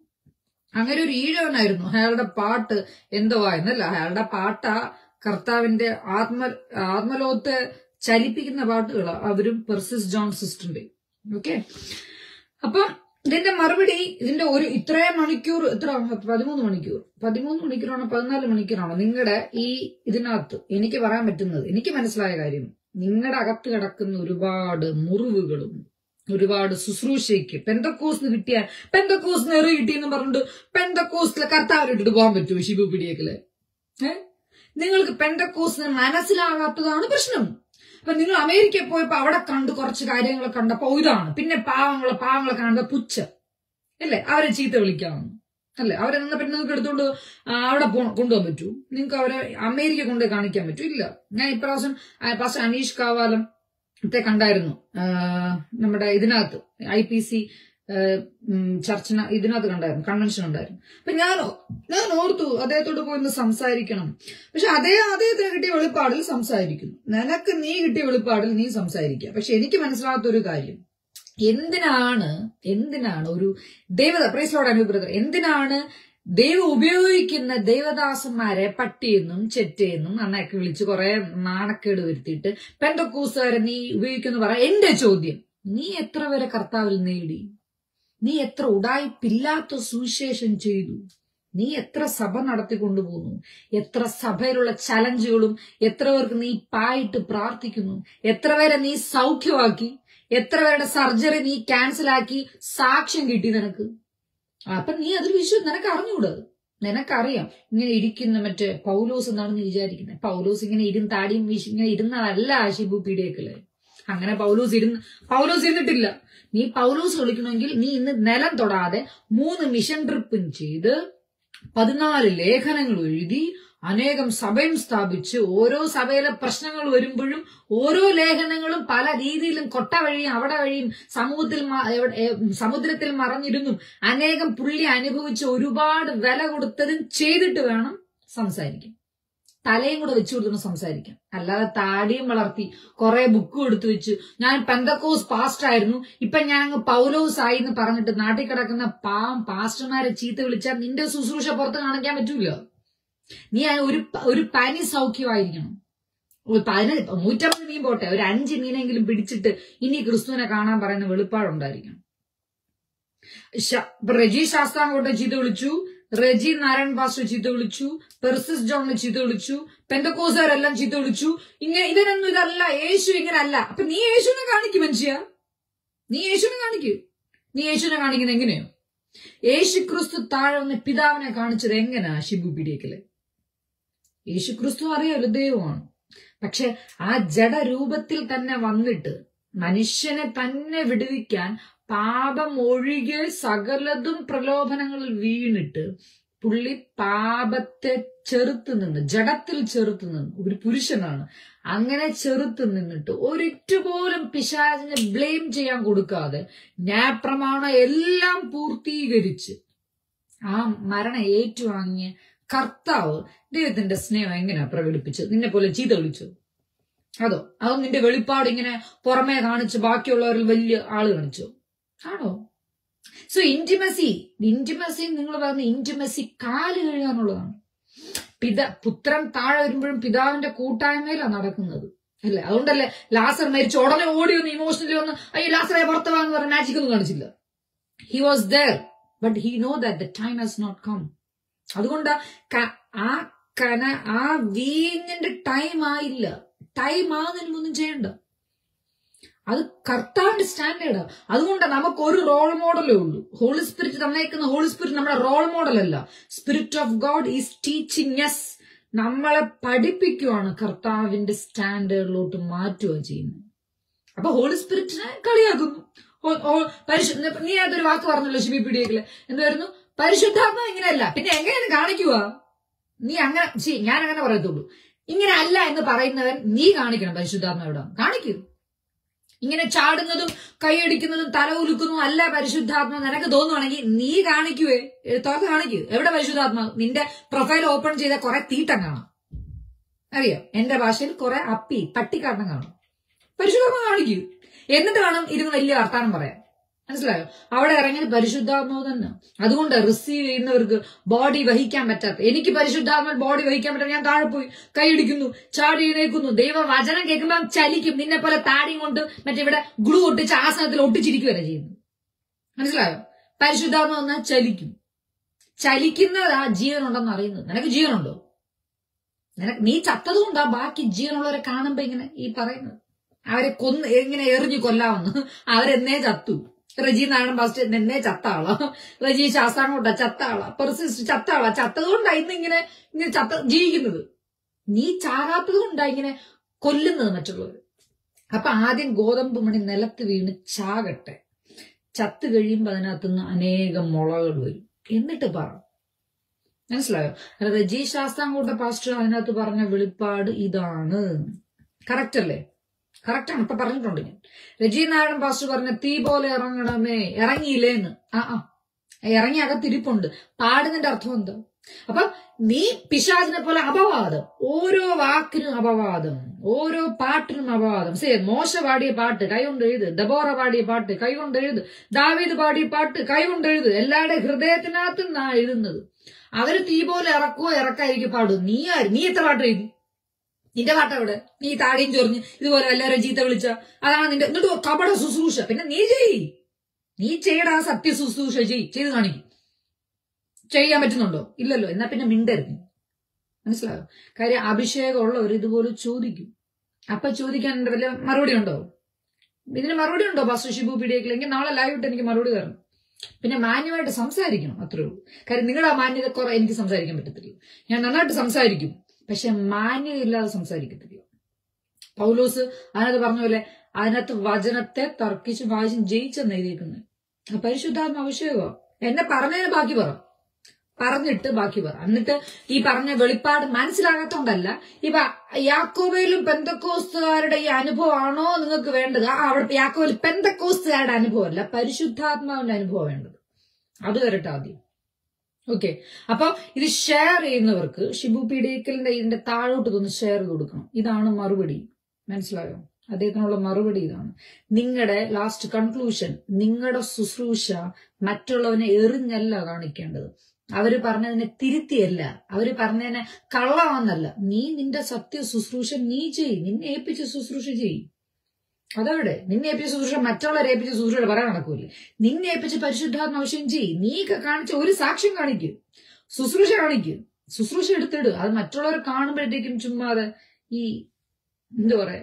അങ്ങനെ ഒരു ഈഴവനായിരുന്നു അയാളുടെ പാട്ട് എന്തോ ആയിരുന്നല്ല അയാളുടെ പാട്ട കർത്താവിന്റെ ആത്മ ആത്മലോകത്തെ ചലിപ്പിക്കുന്ന പാട്ടുകളാ അവരും പെർസിസ് ജോൺ സിസ്റ്ററിന്റെ ഓക്കെ അപ്പൊ ഇതിന്റെ മറുപടി ഇതിന്റെ ഒരു ഇത്രയും മണിക്കൂർ എത്ര പതിമൂന്ന് മണിക്കൂർ പതിമൂന്ന് മണിക്കൂറാണോ പതിനാല് മണിക്കൂറാണോ നിങ്ങളുടെ ഈ ഇതിനകത്ത് എനിക്ക് പറയാൻ പറ്റുന്നത് എനിക്ക് മനസ്സിലായ കാര്യം നിങ്ങളുടെ അകത്ത് കിടക്കുന്ന ഒരുപാട് മുറിവുകളും ഒരുപാട് ശുശ്രൂഷയ്ക്ക് പെന്തക്കോസ് കിട്ടിയാൽ പെന്തക്കോസ് നെറി കിട്ടിയെന്ന് പറഞ്ഞിട്ട് പെന്തക്കോസിലെ കർത്താവിലിട്ടിട്ട് പോകാൻ പറ്റുമോ ശിബു പിടിയേക്കല് ഏ നിങ്ങൾക്ക് പെന്തക്കോസിന് മനസ്സിലാകാത്തതാണ് പ്രശ്നം അപ്പൊ നിങ്ങൾ അമേരിക്കയിൽ പോയപ്പോ അവിടെ കണ്ട് കുറച്ച് കാര്യങ്ങൾ കണ്ടപ്പോ ഇതാണ് പിന്നെ പാവങ്ങളെ പാവങ്ങളെ കാണുന്ന പുച്ഛം അല്ലേ അവരെ ചീത്ത വിളിക്കാമെന്ന് അല്ലേ അവരെ നിന്ന പിന്നെ നിങ്ങൾക്ക് എടുത്തോണ്ട് ആ, അവിടെ പോ കൊണ്ടുപോകാൻ പറ്റൂ നിങ്ങൾക്ക് അവരെ അമേരിക്ക കൊണ്ടുപോയി കാണിക്കാൻ പറ്റൂ ഇല്ല ഞാൻ ഇപ്രാവശ്യം പാസ്റ്റർ അനീഷ് കാവാലം ത്തെ കണ്ടായിരുന്നു ആ, നമ്മുടെ ഇതിനകത്ത് ഐ പി സി ചർച്ചിന ഇതിനകത്ത് കണ്ടായിരുന്നു കൺവെൻഷൻ ഉണ്ടായിരുന്നു അപ്പൊ ഞാനോ ഞാൻ ഓർത്തു അദ്ദേഹത്തോട് പോയി ഒന്ന് സംസാരിക്കണം പക്ഷെ അതേ അദ്ദേഹത്തിന് കിട്ടിയ വെളിപ്പാടിൽ സംസാരിക്കുന്നു നിനക്ക് നീ കിട്ടിയ വെളിപ്പാടിൽ നീ സംസാരിക്കുക പക്ഷെ എനിക്ക് മനസ്സിലാകാത്ത ഒരു കാര്യം എന്തിനാണ് എന്തിനാണ് ഒരു ദേവത പ്രൈസലോട് അനുഭവപ്പെടുന്നത് എന്തിനാണ് ദൈവം ഉപയോഗിക്കുന്ന ദേവദാസന്മാരെ പട്ടിയെന്നും ചെറ്റയെന്നും അന്നൊക്കെ വിളിച്ച് കുറെ നാണക്കേട് വരുത്തിയിട്ട് പെന്തക്കൂസുകാരെ നീ ഉപയോഗിക്കുന്ന പറ എന്റെ ചോദ്യം നീ എത്ര വരെ കർത്താവിൽ നേടി നീ എത്ര ഉടായ്പില്ലാത്ത സുവിശേഷം ചെയ്തു നീ എത്ര സഭ നടത്തിക്കൊണ്ടുപോകുന്നു എത്ര സഭയിലുള്ള ചലഞ്ചുകളും എത്ര പേർക്ക് നീ പായിട്ട് പ്രാർത്ഥിക്കുന്നു എത്ര പേരെ നീ സൗഖ്യമാക്കി എത്ര പേരുടെ സർജറി നീ ക്യാൻസലാക്കി സാക്ഷ്യം കിട്ടി നിനക്ക് അപ്പൊ നീ അതിൽ വിശ്വ നിനക്ക് അറിഞ്ഞൂടെ നിനക്കറിയാം ഇങ്ങനെ ഇരിക്കുന്ന മറ്റേ പൗലോസ് എന്നാണ് നീ വിചാരിക്കുന്നത് പൗലോസ് ഇങ്ങനെ ഇരുന്ന് താടിയും വീശി ഇങ്ങനെ ഇരുന്നതല്ല ഷിബു പീഡിയക്കല് അങ്ങനെ പൗലോസ് ഇരുന്ന് പൗലോസ് ഇരുന്നിട്ടില്ല നീ പൗലോസ് വിളിക്കണമെങ്കിൽ നീ ഇന്ന് നിലം തൊടാതെ മൂന്ന് മിഷൻ ട്രിപ്പും ചെയ്ത് പതിനാല് ലേഖനങ്ങൾ എഴുതി അനേകം സഭയും സ്ഥാപിച്ച് ഓരോ സഭയിലെ പ്രശ്നങ്ങൾ വരുമ്പോഴും ഓരോ ലേഖനങ്ങളും പല രീതിയിലും കൊട്ട വഴിയും അവിടെ വഴിയും സമൂഹത്തിൽ മ- എവിടെ- ഏ, സമുദ്രത്തിൽ മറഞ്ഞിരുന്നും അനേകം പുള്ളി അനുഭവിച്ച് ഒരുപാട് വില കൊടുത്തതും ചെയ്തിട്ട് വേണം സംസാരിക്കാൻ തലയും കൂടെ വെച്ചു കൊടുത്തൊന്ന് സംസാരിക്കാം അല്ലാതെ താടിയും വളർത്തി കുറെ ബുക്കും എടുത്തു വെച്ച് ഞാൻ പെന്തക്കോസ് പാസ്റ്റ് ആയിരുന്നു ഇപ്പൊ ഞാൻ അങ്ങ് പൗലോസ് ആയി എന്ന് പറഞ്ഞിട്ട് നാട്ടിൽ കിടക്കുന്ന പാവം പാസ്റ്റർമാരെ ചീത്ത വിളിച്ചാൽ നിന്റെ ശുശ്രൂഷ പുറത്ത് കാണിക്കാൻ പറ്റൂല നീ ആ ഒരു പ- ഒരു പനി സൗഖ്യമായിരിക്കണം ഒരു പതിന നൂറ്റമ്പത് മീൻ പോട്ടെ ഒരു അഞ്ച് മീനെങ്കിലും പിടിച്ചിട്ട് ഇനി ക്രിസ്തുവിനെ കാണാൻ പറയുന്ന വെളിപ്പാടുണ്ടായിരിക്കണം ശ- ഇപ്പൊ റെജി ശാസ്താംകോട്ടെ ചീത്ത വിളിച്ചു റെജി നാരായൺ പാസ്റ്റർ ചീത്ത വിളിച്ചു പെർസിസ് ജോണിനെ ചീത്ത വിളിച്ചു പെന്തക്കോസുകാരെല്ലാം ചീത്ത വിളിച്ചു ഇങ്ങനെ ഇതിനൊന്നും ഇതല്ല യേശു ഇങ്ങനെ അല്ല അപ്പൊ നീ യേശുവിനെ കാണിക്കും മനുഷ്യ നീ യേശുവിനെ കാണിക്കൂ നീ യേശുവിനെ കാണിക്കുന്നത് എങ്ങനെയോ യേശു ക്രിസ്തു താഴെ വന്ന് പിതാവിനെ കാണിച്ചത് എങ്ങനെയാ ഷിബു പിടിയേക്കല് യേശു ക്രിസ്തു അറിയാലോ ദൈവമാണ് പക്ഷെ ആ ജഡരൂപത്തിൽ തന്നെ വന്നിട്ട് മനുഷ്യനെ തന്നെ വിടുവിക്കാൻ പാപം ഒഴികെ സകലതും പ്രലോഭനങ്ങളിൽ വീണിട്ട് പുള്ളി പാപത്തെ ചെറുത്ത് നിന്ന് ജഡത്തിൽ ചെറുത്ത് നിന്ന് ഒരു പുരുഷനാണ് അങ്ങനെ ചെറുത്ത് നിന്നിട്ട് ഒരിറ്റു പോലും പിശാചിനെ ബ്ലെയിം ചെയ്യാൻ കൊടുക്കാതെ ന്യായപ്രമാണം എല്ലാം പൂർത്തീകരിച്ച് ആ മരണം ഏറ്റുവാങ്ങിയ കർത്താവ് ദൈവത്തിന്റെ സ്നേഹം എങ്ങനെയാ പ്രകടിപ്പിച്ചത് നിന്നെ പോലെ ചീത്ത വിളിച്ചു അതോ അതോ നിന്റെ വെളിപ്പാട് ഇങ്ങനെ പുറമേ കാണിച്ച് ബാക്കിയുള്ളവരിൽ വലിയ ആള് കാണിച്ചു ആണോ സോ ഇന്റിമസി ഇന്റിമസി നിങ്ങൾ പറഞ്ഞ ഇന്റിമസി കാല് കഴുകാനുള്ളതാണ് പിത പുത്രൻ താഴെ വരുമ്പോഴും പിതാവിന്റെ കൂട്ടായ്മയിലാണ് നടക്കുന്നത് അല്ലേ അതുകൊണ്ടല്ലേ ലാസർ മരിച്ചു ഉടനെ ഓടി ഒന്ന് ഇമോഷണലി ഒന്ന് അയ്യോ ലാസറെ പുറത്തുവാന്ന് പറഞ്ഞ മാജിക് ഒന്നും കാണിച്ചില്ല he was there but he know that the time has not come അതുകൊണ്ട് ക- ആ കന ആ വീഞ്ഞിന്റെ ടൈം ആയില്ല ടൈം ആകുന്നതിന് ഒന്നും ചെയ്യണ്ട അത് കർത്താവിന്റെ സ്റ്റാൻഡേർഡ് അതുകൊണ്ട് നമുക്ക് ഒരു റോൾ മോഡലേ ഉള്ളൂ ഹോളി സ്പിരിറ്റ് തന്നേക്കുന്ന ഹോളി സ്പിരിറ്റ് നമ്മുടെ റോൾ മോഡൽ അല്ല spirit of God is teaching us നമ്മളെ പഠിപ്പിക്കുവാണ് കർത്താവിന്റെ സ്റ്റാൻഡേർഡിലോട്ട് മാറ്റുക ചെയ്യുന്നത് അപ്പൊ ഹോളി സ്പിരിറ്റിനെ കളിയാക്കുന്നു ഹോ- ഹോ- പരിശു- നീ അതൊരു വാക്ക് പറഞ്ഞല്ലോ ശിബി പിടിയേക്കില് എന്തായിരുന്നു പരിശുദ്ധാത്മ ഇങ്ങനെയല്ല പിന്നെ എങ്ങനെയാണ് കാണിക്കുക നീ അങ്ങനെ ശരി ഞാൻ അങ്ങനെ പറയത്തുള്ളൂ ഇങ്ങനെ അല്ല എന്ന് പറയുന്നവൻ നീ കാണിക്കണം പരിശുദ്ധാത്മ എവിടെ കാണിക്കൂ ഇങ്ങനെ ചാടുന്നതും കൈയടിക്കുന്നതും തല ഉലുക്കുന്നതും അല്ല പരിശുദ്ധാത്മ നിനക്ക് തോന്നുവാണെങ്കിൽ നീ കാണിക്കുവേ തുറത്ത് കാണിക്കൂ എവിടെ പരിശുദ്ധാത്മ നിന്റെ പ്രൊഫൈൽ ഓപ്പൺ ചെയ്ത കുറെ തീട്ടം കാണാം അറിയോ എന്റെ ഭാഷയിൽ കുറെ അപ്പി പട്ടിക്കാട്ടം കാണും പരിശുദ്ധാത്മ കാണിക്കൂ എന്നിട്ട് വേണം ഇരുന്ന് വലിയ വർത്താനം പറയാൻ മനസ്സിലായോ അവിടെ ഇറങ്ങിയത് പരിശുദ്ധാത്മാവ് തന്നെ അതുകൊണ്ട് റിസീവ് ചെയ്യുന്നവർക്ക് ബോഡി വഹിക്കാൻ പറ്റാത്ത എനിക്ക് പരിശുദ്ധാത്മാവ് ബോഡി വഹിക്കാൻ പറ്റാത്ത ഞാൻ താഴെ പോയി കൈയിടിക്കുന്നു ചാടി എഴുന്നേക്കുന്നു ദൈവ വചനം കേൾക്കുമ്പോൾ ചലിക്കും നിന്നെ പോലെ താടിയും കൊണ്ട് മറ്റേ ഇവിടെ ഗ്ലൂ ഒട്ടിച്ച് ആസനത്തിൽ ഒട്ടിച്ചിരിക്കുകയല്ല ചെയ്യുന്നു മനസ്സിലായോ പരിശുദ്ധാത്മാവ് എന്നാൽ ചലിക്കും ചലിക്കുന്നതാ ജീവനുണ്ടെന്ന് അറിയുന്നത് നിനക്ക് ജീവനുണ്ടോ നിനക്ക് നീ ചത്തതുകൊണ്ടാ ബാക്കി ജീവനുള്ളവരെ കാണുമ്പോ ഇങ്ങനെ ഈ പറയുന്നത് അവരെ കൊന്ന് ഇങ്ങനെ എറിഞ്ഞു കൊല്ലാമെന്ന് അവരെന്നേ ചത്തു റജി നാടൻ ഫസ്റ്റ് എന്നെ ചത്താളാ റജി ശാസ്താംകോട്ട ചത്താളാ പെർസിസ്റ്റ് ചത്താളാ ചത്തതുകൊണ്ടാ ഇന്ന് ഇങ്ങനെ ഇങ്ങനെ ചത്ത ജീവിക്കുന്നത് നീ ചാകാത്തത് കൊണ്ടാ ഇങ്ങനെ കൊല്ലുന്നത് മറ്റുള്ളവർ അപ്പൊ ആദ്യം ഗോതമ്പ് മണി നിലത്ത് വീണ് ചാകട്ടെ ചത്ത് കഴിയുമ്പോ അതിനകത്തുനിന്ന് അനേകം മുളകൾ വരും എന്നിട്ട് പറ മനസ്സിലായോ അല്ലാതെ ജി ശാസ്താംകോട്ട പാസ്റ്റർ അതിനകത്ത് പറഞ്ഞ വെളിപ്പാട് ഇതാണ് കറക്റ്റ് അല്ലേ കറക്റ്റാണ് ഇപ്പൊ പറഞ്ഞിട്ടുണ്ട് ഞാൻ രജി നാരായണൻ പാസ്റ്റർ പറഞ്ഞ തീ പോലെ ഇറങ്ങണമേ ഇറങ്ങിയില്ലേന്ന് ആ ആ ഇറങ്ങി അകത്തിരിപ്പുണ്ട് പാടുന്നതിന്റെ അർത്ഥം എന്താ അപ്പൊ നീ പിശാചിനെ പോലെ അപവാദം ഓരോ വാക്കിനും അപവാദം ഓരോ പാട്ടിനും അപവാദം സേ മോശ പാടിയ പാട്ട് കൈകൊണ്ട് എഴുത് ദബോറ പാടിയ പാട്ട് കൈകൊണ്ട് എഴുത് ദാവീദ് പാടിയ പാട്ട് കൈകൊണ്ട് എഴുത് എല്ലാവരുടെ ഹൃദയത്തിനകത്ത് നിന്നാ എഴുതുന്നത് അവര് തീ പോലെ ഇറക്കുവോ ഇറക്കായിരിക്കും പാടും നീ ആര് നീ എത്ര പാട്ട് എഴുതി നിന്റെ പാട്ട് എവിടെ നീ താടിയും ചൊറിഞ്ഞ് ഇതുപോലെ എല്ലാവരും ചീത്ത വിളിച്ച അതാണ് നിന്റെ എന്നിട്ട് കപട ശുശ്രൂഷ പിന്നെ നീ ചെയ് നീ ചെയ്യടാ സത്യ ശുശ്രൂഷ ചെയ് ചെയ്ത് കാണിക്കും ചെയ്യാൻ പറ്റുന്നുണ്ടോ ഇല്ലല്ലോ എന്നാ പിന്നെ മിണ്ടരുത് മനസ്സിലായോ കാര്യം അഭിഷേകമുള്ളവർ ഇതുപോലെ ചോദിക്കും അപ്പൊ ചോദിക്കാൻ എന്റെ വല്ല മറുപടി ഉണ്ടോ ഇതിന് മറുപടി ഉണ്ടോ പാസ്റ്റർ ഷിബു പിടിയേക്കില്ലെങ്കിൽ നാളെ ലൈവ് ഇട്ട് എനിക്ക് മറുപടി തരണം പിന്നെ മാന്യമായിട്ട് സംസാരിക്കണം അത്രേ ഉള്ളൂ കാര്യം നിങ്ങളുടെ ആ മാന്യത കുറെ എനിക്ക് സംസാരിക്കാൻ പറ്റത്തില്ല ഞാൻ നന്നായിട്ട് സംസാരിക്കും പക്ഷെ മാന്യതയില്ലാതെ സംസാരിക്കത്തില്ല പൗലോസ് അതിനകത്ത് പറഞ്ഞ പോലെ അതിനകത്ത് വചനത്തെ തർക്കിച്ച് വായിച്ചും ജയിച്ചെന്ന് എഴുതിയിരിക്കുന്നത് പരിശുദ്ധാത്മ അഭിഷേകമോ എന്നെ പറഞ്ഞതിന് ബാക്കി പറ പറഞ്ഞിട്ട് ബാക്കി പറ എന്നിട്ട് ഈ പറഞ്ഞ വെളിപ്പാട് മനസ്സിലാകാത്തോണ്ടല്ല ഇപ്പൊ യാക്കോബയിലും പെന്തക്കോസ്തുകാരുടെ ഈ അനുഭവമാണോ നിങ്ങൾക്ക് വേണ്ടത് ആ അവിടെ യാക്കോബയിൽ പെന്തക്കോസ്തുകാരുടെ അനുഭവമല്ല പരിശുദ്ധാത്മാവിന്റെ അനുഭവം വേണ്ടത് അത് വരട്ടെ ആദ്യം ഓക്കെ അപ്പൊ ഇത് ഷെയർ ചെയ്യുന്നവർക്ക് ഷിബു പീഡിയക്കലിന്റെ ഇതിന്റെ താഴോട്ട് തോന്ന് ഷെയർ കൊടുക്കണം ഇതാണ് മറുപടി മനസ്സിലായോ അദ്ദേഹത്തിനുള്ള മറുപടി ഇതാണ് നിങ്ങളുടെ ലാസ്റ്റ് കൺക്ലൂഷൻ നിങ്ങളുടെ ശുശ്രൂഷ മറ്റുള്ളവനെ എറിഞ്ഞല്ല കാണിക്കേണ്ടത് അവര് പറഞ്ഞതിനെ തിരുത്തിയല്ല അവര് പറഞ്ഞതിനെ കള്ളമാന്നല്ല നീ നിന്റെ സത്യ ശുശ്രൂഷ നീ ചെയ് നിന്നെ ഏൽപ്പിച്ച ശുശ്രൂഷ ചെയ് അതവിടെ നിന്നെ ഏൽപ്പിച്ച ശുശ്രൂഷ മറ്റുള്ളവരെ ഏൽപ്പിച്ച ശുശ്രൂഷ പറയാൻ നടക്കൂലേ നിന്നെ ഏൽപ്പിച്ച പരിശുദ്ധാത്മ ആവശ്യം ചെയ് നീ കാണിച്ച ഒരു സാക്ഷ്യം കാണിക്കൂ ശുശ്രൂഷ കാണിക്കൂ ശുശ്രൂഷ എടുത്തിട് അത് മറ്റുള്ളവർ കാണുമ്പോഴത്തേക്കും ചുമ്മാതെ ഈ എന്താ പറയാ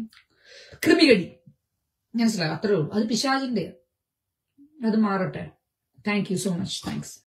കൃമികടി മനസ്സിലായോ അത്രേ ഉള്ളൂ അത് പിശാചിന്റെ അത് മാറട്ടെ thank you so much thanks